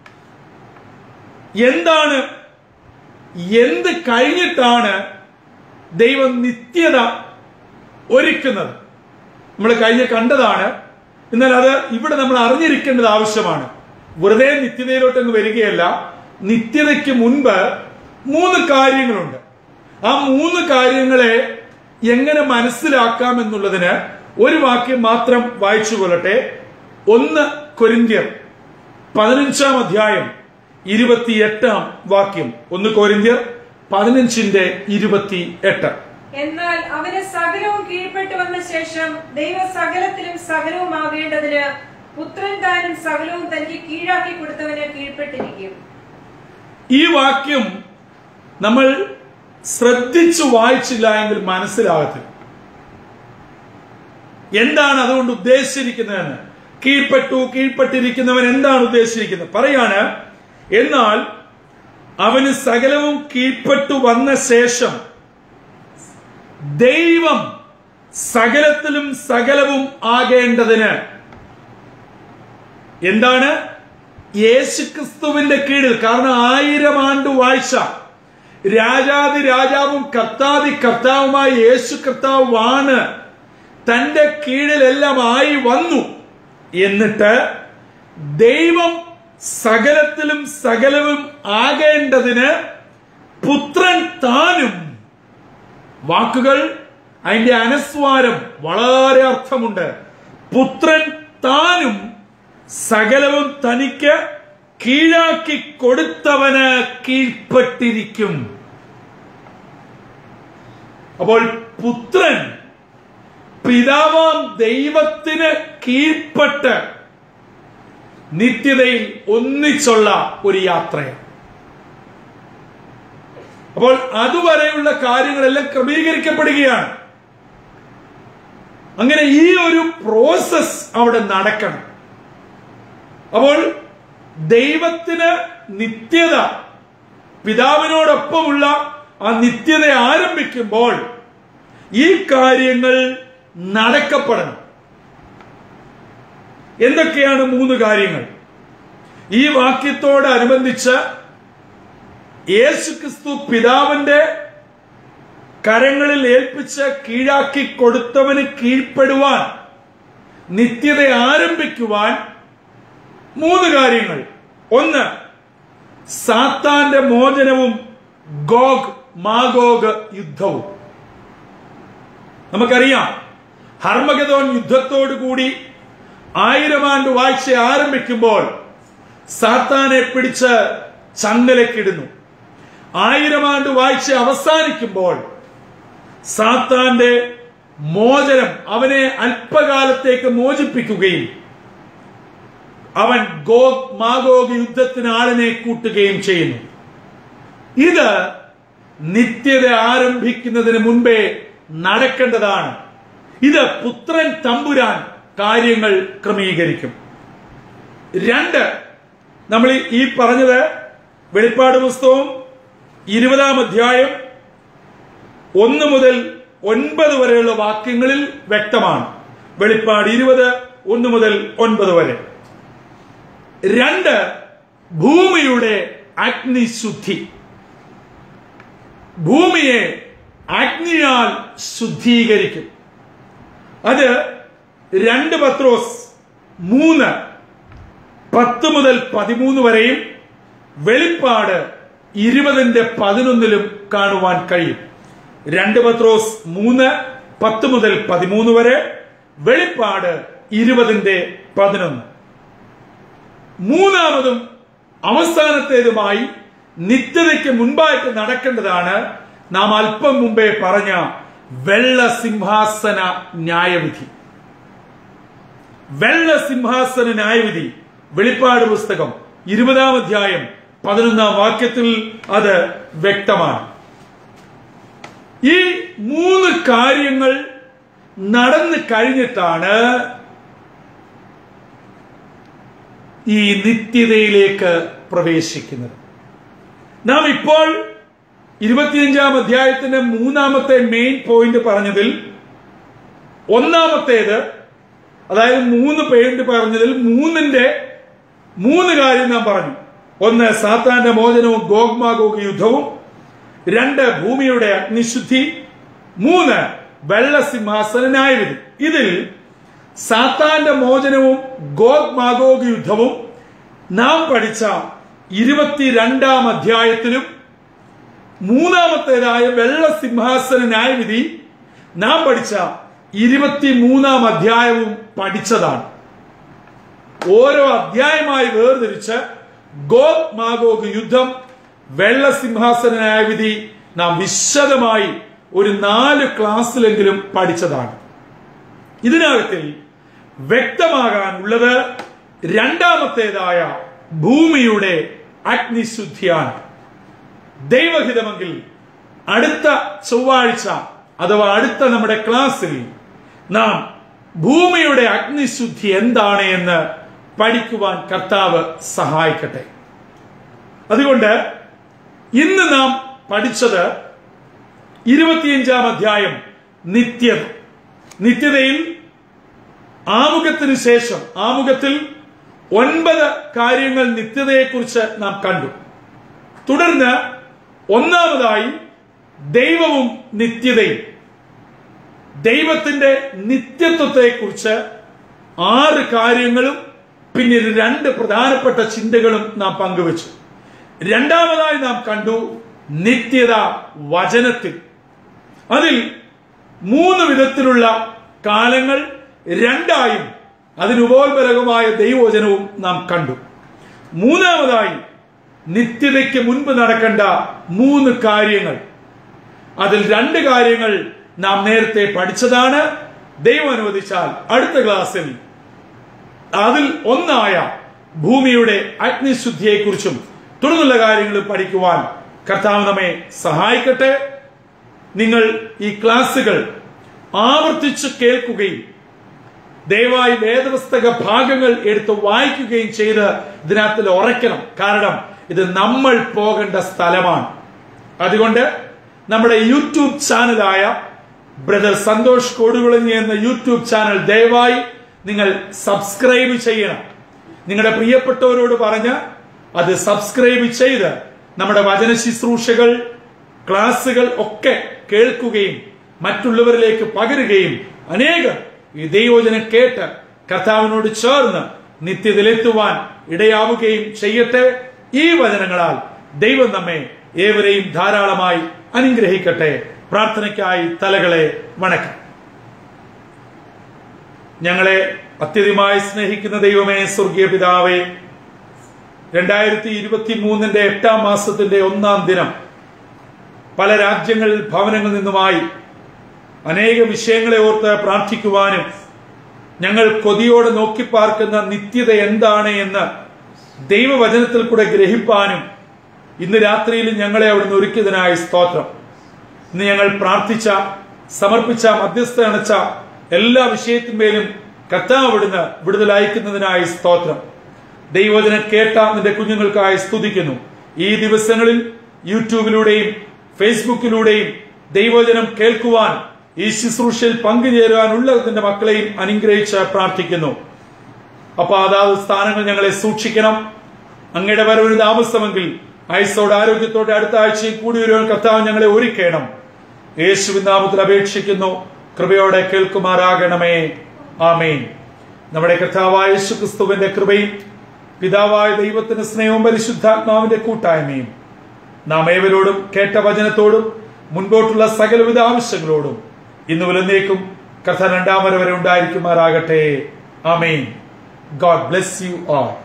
എന്താണ് എന്ത് കഴിഞ്ഞിട്ടാണ് ദൈവം നിത്യത ഒരുക്കുന്നത് നമ്മൾ കഴിഞ്ഞ കണ്ടതാണ് എന്നാൽ അത് ഇവിടെ നമ്മൾ അറിഞ്ഞിരിക്കേണ്ടത് ആവശ്യമാണ് വെറുതെ നിത്യതയിലോട്ട് അങ്ങ് വരികയല്ല നിത്യതയ്ക്ക് മുൻപ് മൂന്ന് കാര്യങ്ങളുണ്ട് ആ മൂന്ന് കാര്യങ്ങളെ എങ്ങനെ മനസ്സിലാക്കാം എന്നുള്ളതിന് ഒരു വാക്യം മാത്രം വായിച്ചു കൊള്ളട്ടെ ഒന്ന് കൊരിന്ത്യർ പതിനഞ്ചാം അധ്യായം ഇരുപത്തിയെട്ടാം വാക്യം ഒന്ന് കൊരിന്ത്യർ പതിനഞ്ചിന്റെ ഇരുപത്തി എട്ട് എന്നാൽ അവന് സകലവും കീഴ്പ്പെട്ടു വന്ന ശേഷം ദൈവ സകലത്തിലും സകലവുമാകേണ്ടതിന് പുത്രൻ താനും സകലവും തനിക്ക് കീഴാക്കി കൊടുത്തവന് കീഴ്പ്പെട്ടിരിക്കും ഈ വാക്യം നമ്മൾ ശ്രദ്ധിച്ചു വായിച്ചില്ല എങ്കിൽ മനസ്സിലാകത്തില്ല എന്താണ് അതുകൊണ്ട് ഉദ്ദേശിച്ചിരിക്കുന്നതെന്ന് കീഴ്പ്പെട്ടു കീഴ്പ്പെട്ടിരിക്കുന്നവൻ എന്താണ് ഉദ്ദേശിച്ചിരിക്കുന്നത് പറയാണ് എന്നാൽ അവന് സകലവും കീഴ്പ്പെട്ടു വന്ന ശേഷം ദൈവം സകലത്തിലും സകലവും ആകേണ്ടതിന് എന്താണ് യേശുക്രിസ്തുവിന്റെ കീഴിൽ കാരണം ആയിരം ആണ്ട് വാഴ്ച രാജാതി രാജാവും കർത്താതി കർത്താവുമായ യേശു കർത്താവാണ് തന്റെ കീഴിലെല്ലാം ആയി വന്നു എന്നിട്ട് ദൈവം സകലത്തിലും സകലവും ആകേണ്ടതിന് പുത്രൻ താനും വാക്കുകൾ അതിന്റെ അനസ്വാരം വളരെ അർത്ഥമുണ്ട് പുത്രൻ താനും സകലവും തനിക്ക് കീഴാക്കി കൊടുത്തവന് കീഴ്പ്പെട്ടിരിക്കും അപ്പോൾ പുത്രൻ പിതാവാം ദൈവത്തിന് കീഴ്പ്പെട്ട് നിത്യതയിൽ ഒന്നിച്ചുള്ള ഒരു യാത്രയാണ് അപ്പോൾ അതുവരെയുള്ള കാര്യങ്ങളെല്ലാം ക്രമീകരിക്കപ്പെടുകയാണ് അങ്ങനെ ഈ ഒരു പ്രോസസ് അവിടെ നടക്കണം അപ്പോൾ ദൈവത്തിന് നിത്യത പിതാവിനോടൊപ്പമുള്ള ആ നിത്യത ആരംഭിക്കുമ്പോൾ ഈ കാര്യങ്ങൾ നടക്കപ്പെടണം എന്തൊക്കെയാണ് മൂന്ന് കാര്യങ്ങൾ ഈ വാക്യത്തോടനുബന്ധിച്ച് യേശുക്രിസ്തു പിതാവിന്റെ കരങ്ങളിൽ ഏൽപ്പിച്ച് കീഴാക്കി കൊടുത്തവന് കീഴ്പ്പെടുവാൻ നിത്യത ആരംഭിക്കുവാൻ മൂന്ന് കാര്യങ്ങൾ ഒന്ന് സാത്താന്റെ മോചനവും ഗോഗ് മാഗോഗ് യുദ്ധവും നമുക്കറിയാം ഹർമഗതോൻ യുദ്ധത്തോടുകൂടി ആയിരം ആണ്ട് വാഴ്ച ആരംഭിക്കുമ്പോൾ സാത്താനെ പിടിച്ച് ചങ്ങലക്കിടുന്നു ആയിരം ആണ്ട് വാഴ്ച അവസാനിക്കുമ്പോൾ സാത്താന്റെ മോചനം അവനെ അല്പകാലത്തേക്ക് മോചിപ്പിക്കുകയും അവൻ ഗോഗ് മാഗോഗ് യുദ്ധത്തിന് ആളിനെ കൂട്ടുകയും ചെയ്യുന്നു ഇത് നിത്യത ആരംഭിക്കുന്നതിന് മുൻപേ നടക്കേണ്ടതാണ് ഇത് പുത്രൻ തമ്പുരാൻ കാര്യങ്ങൾ ക്രമീകരിക്കും രണ്ട് നമ്മൾ ഈ- ഈ പറഞ്ഞത് വെളിപ്പാട് പുസ്തകവും ഇരുപതാം അധ്യായം ഒന്ന് മുതൽ ഒൻപത് വരെയുള്ള വാക്യങ്ങളിൽ വ്യക്തമാണ് വെളിപ്പാട് ഇരുപത് ഒന്ന് മുതൽ ഒൻപത് വരെ രണ്ട് ഭൂമിയുടെ അഗ്നിശുദ്ധി ഭൂമിയെ അഗ്നിയാൽ ശുദ്ധീകരിക്കും അത് രണ്ട് പത്രോസ് മൂന്ന് പത്ത് മുതൽ പതിമൂന്ന് വരെയും വെളിപ്പാട് ഇരുപതിന്റെ പതിനൊന്നിലും കാണുവാൻ കഴിയും രണ്ട് പത്രോസ് മൂന്ന് പത്ത് മുതൽ പതിമൂന്ന് വരെ വെളിപ്പാട് ഇരുപതിന്റെ പതിനൊന്ന് മൂന്നാമതും അവസാനത്തേതുമായി നിത്യതയ്ക്ക് മുൻപായിട്ട് നടക്കേണ്ടതാണ് നാം അല്പം മുമ്പേ പറഞ്ഞ വെള്ള സിംഹാസന ന്യായവിധി വെള്ള സിംഹാസന ന്യായവിധി വെളിപ്പാട് പുസ്തകം ഇരുപതാം അധ്യായം പതിനൊന്നാം വാക്യത്തിൽ അത് വ്യക്തമാണ് ഈ മൂന്ന് കാര്യങ്ങൾ നടന്നു കഴിഞ്ഞിട്ടാണ് ഈ നിത്യതയിലേക്ക് പ്രവേശിക്കുന്നത് നാം ഇപ്പോൾ ഇരുപത്തിയഞ്ചാം അധ്യായത്തിന്റെ മൂന്നാമത്തെ മെയിൻ പോയിന്റ് പറഞ്ഞതിൽ ഒന്നാമത്തേത് അതായത് മൂന്ന് പോയിന്റ് പറഞ്ഞതിൽ മൂന്നിന്റെ മൂന്ന് കാര്യം നാം പറഞ്ഞു ഒന്ന് സാത്താന്റെ മോചനവും ഗോഗ്മാഗോഗ് യുദ്ധവും രണ്ട് ഭൂമിയുടെ അഗ്നിശുദ്ധി മൂന്ന് വെള്ളസിംഹാസന ന്യായവിധി ഇതിൽ സാത്താന്റെ മോചനവും ഗോഗ് മാഗോഗ് യുദ്ധവും നാം പഠിച്ച ഇരുപത്തിരണ്ടാം അധ്യായത്തിലും മൂന്നാമത്തേതായ വെള്ളസിംഹാസന ന്യായവിധി നാം പഠിച്ച ഇരുപത്തിമൂന്നാം അധ്യായവും പഠിച്ചതാണ് ഓരോ അധ്യായമായി വേർതിരിച്ച് ഗോഗ് മാഗോഗ് യുദ്ധം വെള്ള സിംഹാസന ന്യായവിധി നാം വിശദമായി ഒരു നാല് ക്ലാസ്സിലെങ്കിലും പഠിച്ചതാണ് ഇതിനകത്തിൽ വ്യക്തമാകാനുള്ളത് രണ്ടാമത്തേതായ ഭൂമിയുടെ അഗ്നിശുദ്ധിയാണ് ദൈവഹിതമെങ്കിൽ അടുത്ത ചൊവ്വാഴ്ച അഥവാ അടുത്ത നമ്മുടെ ക്ലാസ്സിൽ നാം ഭൂമിയുടെ അഗ്നിശുദ്ധി എന്താണ് എന്ന് പഠിക്കുവാൻ കർത്താവ് സഹായിക്കട്ടെ അതുകൊണ്ട് ഇന്ന് നാം പഠിച്ചത് ഇരുപത്തിയഞ്ചാം അധ്യായം നിത്യത നിത്യതയിൽ ആമുഖത്തിന് ശേഷം ആമുഖത്തിൽ ഒൻപത് കാര്യങ്ങൾ നിത്യതയെക്കുറിച്ച് നാം കണ്ടു തുടർന്ന് ഒന്നാമതായി ദൈവവും നിത്യതയും ദൈവത്തിന്റെ നിത്യത്വത്തെക്കുറിച്ച് ആറ് കാര്യങ്ങളും പിന്നീട് രണ്ട് പ്രധാനപ്പെട്ട ചിന്തകളും നാം പങ്കുവച്ചു രണ്ടാമതായി നാം കണ്ടു നിത്യത വചനത്തിൽ അതിൽ മൂന്ന് വിധത്തിലുള്ള കാലങ്ങൾ രണ്ടായും അതിനുപോൽപരകമായ ദൈവവചനവും നാം കണ്ടു മൂന്നാമതായി നിത്യതയ്ക്ക് മുൻപ് നടക്കേണ്ട മൂന്ന് കാര്യങ്ങൾ അതിൽ രണ്ട് കാര്യങ്ങൾ നാം നേരത്തെ പഠിച്ചതാണ് ദൈവം അനുവദിച്ചാൽ അടുത്ത ക്ലാസ്സിൽ അതിൽ ഒന്നായ ഭൂമിയുടെ അഗ്നിശുദ്ധിയെക്കുറിച്ചും തുടർന്നുള്ള കാര്യങ്ങൾ പഠിക്കുവാൻ കർത്താവ് നമ്മെ സഹായിക്കട്ടെ നിങ്ങൾ ഈ ക്ലാസ്സുകൾ ആവർത്തിച്ച് കേൾക്കുകയും ദയവായി വേദപുസ്തക ഭാഗങ്ങൾ എടുത്ത് വായിക്കുകയും ചെയ്ത് ഇതിനകത്തിൽ ഉറയ്ക്കണം കാരണം ഇത് നമ്മൾ പോകേണ്ട സ്ഥലമാണ് അതുകൊണ്ട് നമ്മുടെ യൂട്യൂബ് ചാനലായ ബ്രദർ സന്തോഷ് കൊടുകുളഞ്ഞി എന്ന യൂട്യൂബ് ചാനൽ ദയവായി നിങ്ങൾ സബ്സ്ക്രൈബ് ചെയ്യണം നിങ്ങളുടെ പ്രിയപ്പെട്ടവരോട് പറഞ്ഞ് അത് സബ്സ്ക്രൈബ് ചെയ്ത് നമ്മുടെ വചന ശുശ്രൂഷകൾ ക്ലാസ്സുകൾ ഒക്കെ കേൾക്കുകയും മറ്റുള്ളവരിലേക്ക് പകരുകയും അനേകം ഈ ദൈവോചനം കേട്ട് കർത്താവിനോട് ചേർന്ന് നിത്യത്തിലെത്തുവാൻ ഇടയാവുകയും ചെയ്യട്ടെ ഈ വചനങ്ങളാൽ ദൈവം നമ്മെ ഏവരെയും ധാരാളമായി അനുഗ്രഹിക്കട്ടെ പ്രാർത്ഥനയ്ക്കായി തലകളെ വണക്കം ഞങ്ങളെ അത്യധികമായി സ്നേഹിക്കുന്ന ദൈവമേ സ്വർഗീയ പിതാവേ രണ്ടായിരത്തി ഇരുപത്തി മൂന്നിന്റെ എട്ടാം മാസത്തിന്റെ ഒന്നാം ദിനം പല രാജ്യങ്ങളിൽ ഭവനങ്ങളിൽ നിന്നുമായി അനേക വിഷയങ്ങളെ ഓർത്ത് പ്രാർത്ഥിക്കുവാനും ഞങ്ങൾ കൊതിയോടെ നോക്കിപ്പാർക്കുന്ന നിത്യത എന്താണ് എന്ന് ദൈവവചനത്തിൽ കൂടെ ഗ്രഹിപ്പാനും ഇന്ന് രാത്രിയിൽ ഞങ്ങളെ അവിടുന്ന് ഒരുക്കിയതിനായി സ്തോത്രം ഇന്ന് ഞങ്ങൾ പ്രാർത്ഥിച്ച സമർപ്പിച്ച മധ്യസ്ഥ അണച്ച എല്ലാ വിഷയത്തിന്മേലും കർത്താവ് അവിടുന്ന് വിടുതലയക്കുന്നതിനായി സ്തോത്രം ദൈവവചനം കേട്ട നിന്റെ കുഞ്ഞുങ്ങൾക്കായി സ്തുതിക്കുന്നു ഈ ദിവസങ്ങളിൽ യൂട്യൂബിലൂടെയും ഫേസ്ബുക്കിലൂടെയും ദൈവവചനം കേൾക്കുവാൻ ഈ ശുശ്രൂഷയിൽ പങ്കുചേരുവാനുള്ള നിന്റെ മക്കളെയും അനുഗ്രഹിച്ച് പ്രാർത്ഥിക്കുന്നു അപ്പൊ അതാത് സ്ഥാനങ്ങൾ ഞങ്ങളെ സൂക്ഷിക്കണം അങ്ങയുടെ വരവിന് താമസമെങ്കിൽ ആയുസോടെ ആരോഗ്യത്തോടെ അടുത്ത ആഴ്ചയിൽ കൂടി വരുവാൻ കർത്താവ് ഞങ്ങളെ ഒരുക്കണം യേശുവിൻ നാമത്തിൽ അപേക്ഷിക്കുന്നു കൃപയോടെ കേൾക്കുമാറാകണമേ ആമേൻ നമ്മുടെ കർത്താവായ യേശു ക്രിസ്തുവിന്റെ കൃപയും പിതാവായ ദൈവത്തിന്റെ സ്നേഹവും പരിശുദ്ധാത്മാവിന്റെ കൂട്ടായ്മയും നാം ഏവരോടും കേട്ട വചനത്തോടും മുൻപോട്ടുള്ള സകലവിധ ആവശ്യങ്ങളോടും ഇന്ന് വിലന്നേക്കും കഥ രണ്ടാമര വരെ ഉണ്ടായിരിക്കുമാറാകട്ടെ ആമേൻ ഗോഡ് ബ്ലെസ് യു ആൾ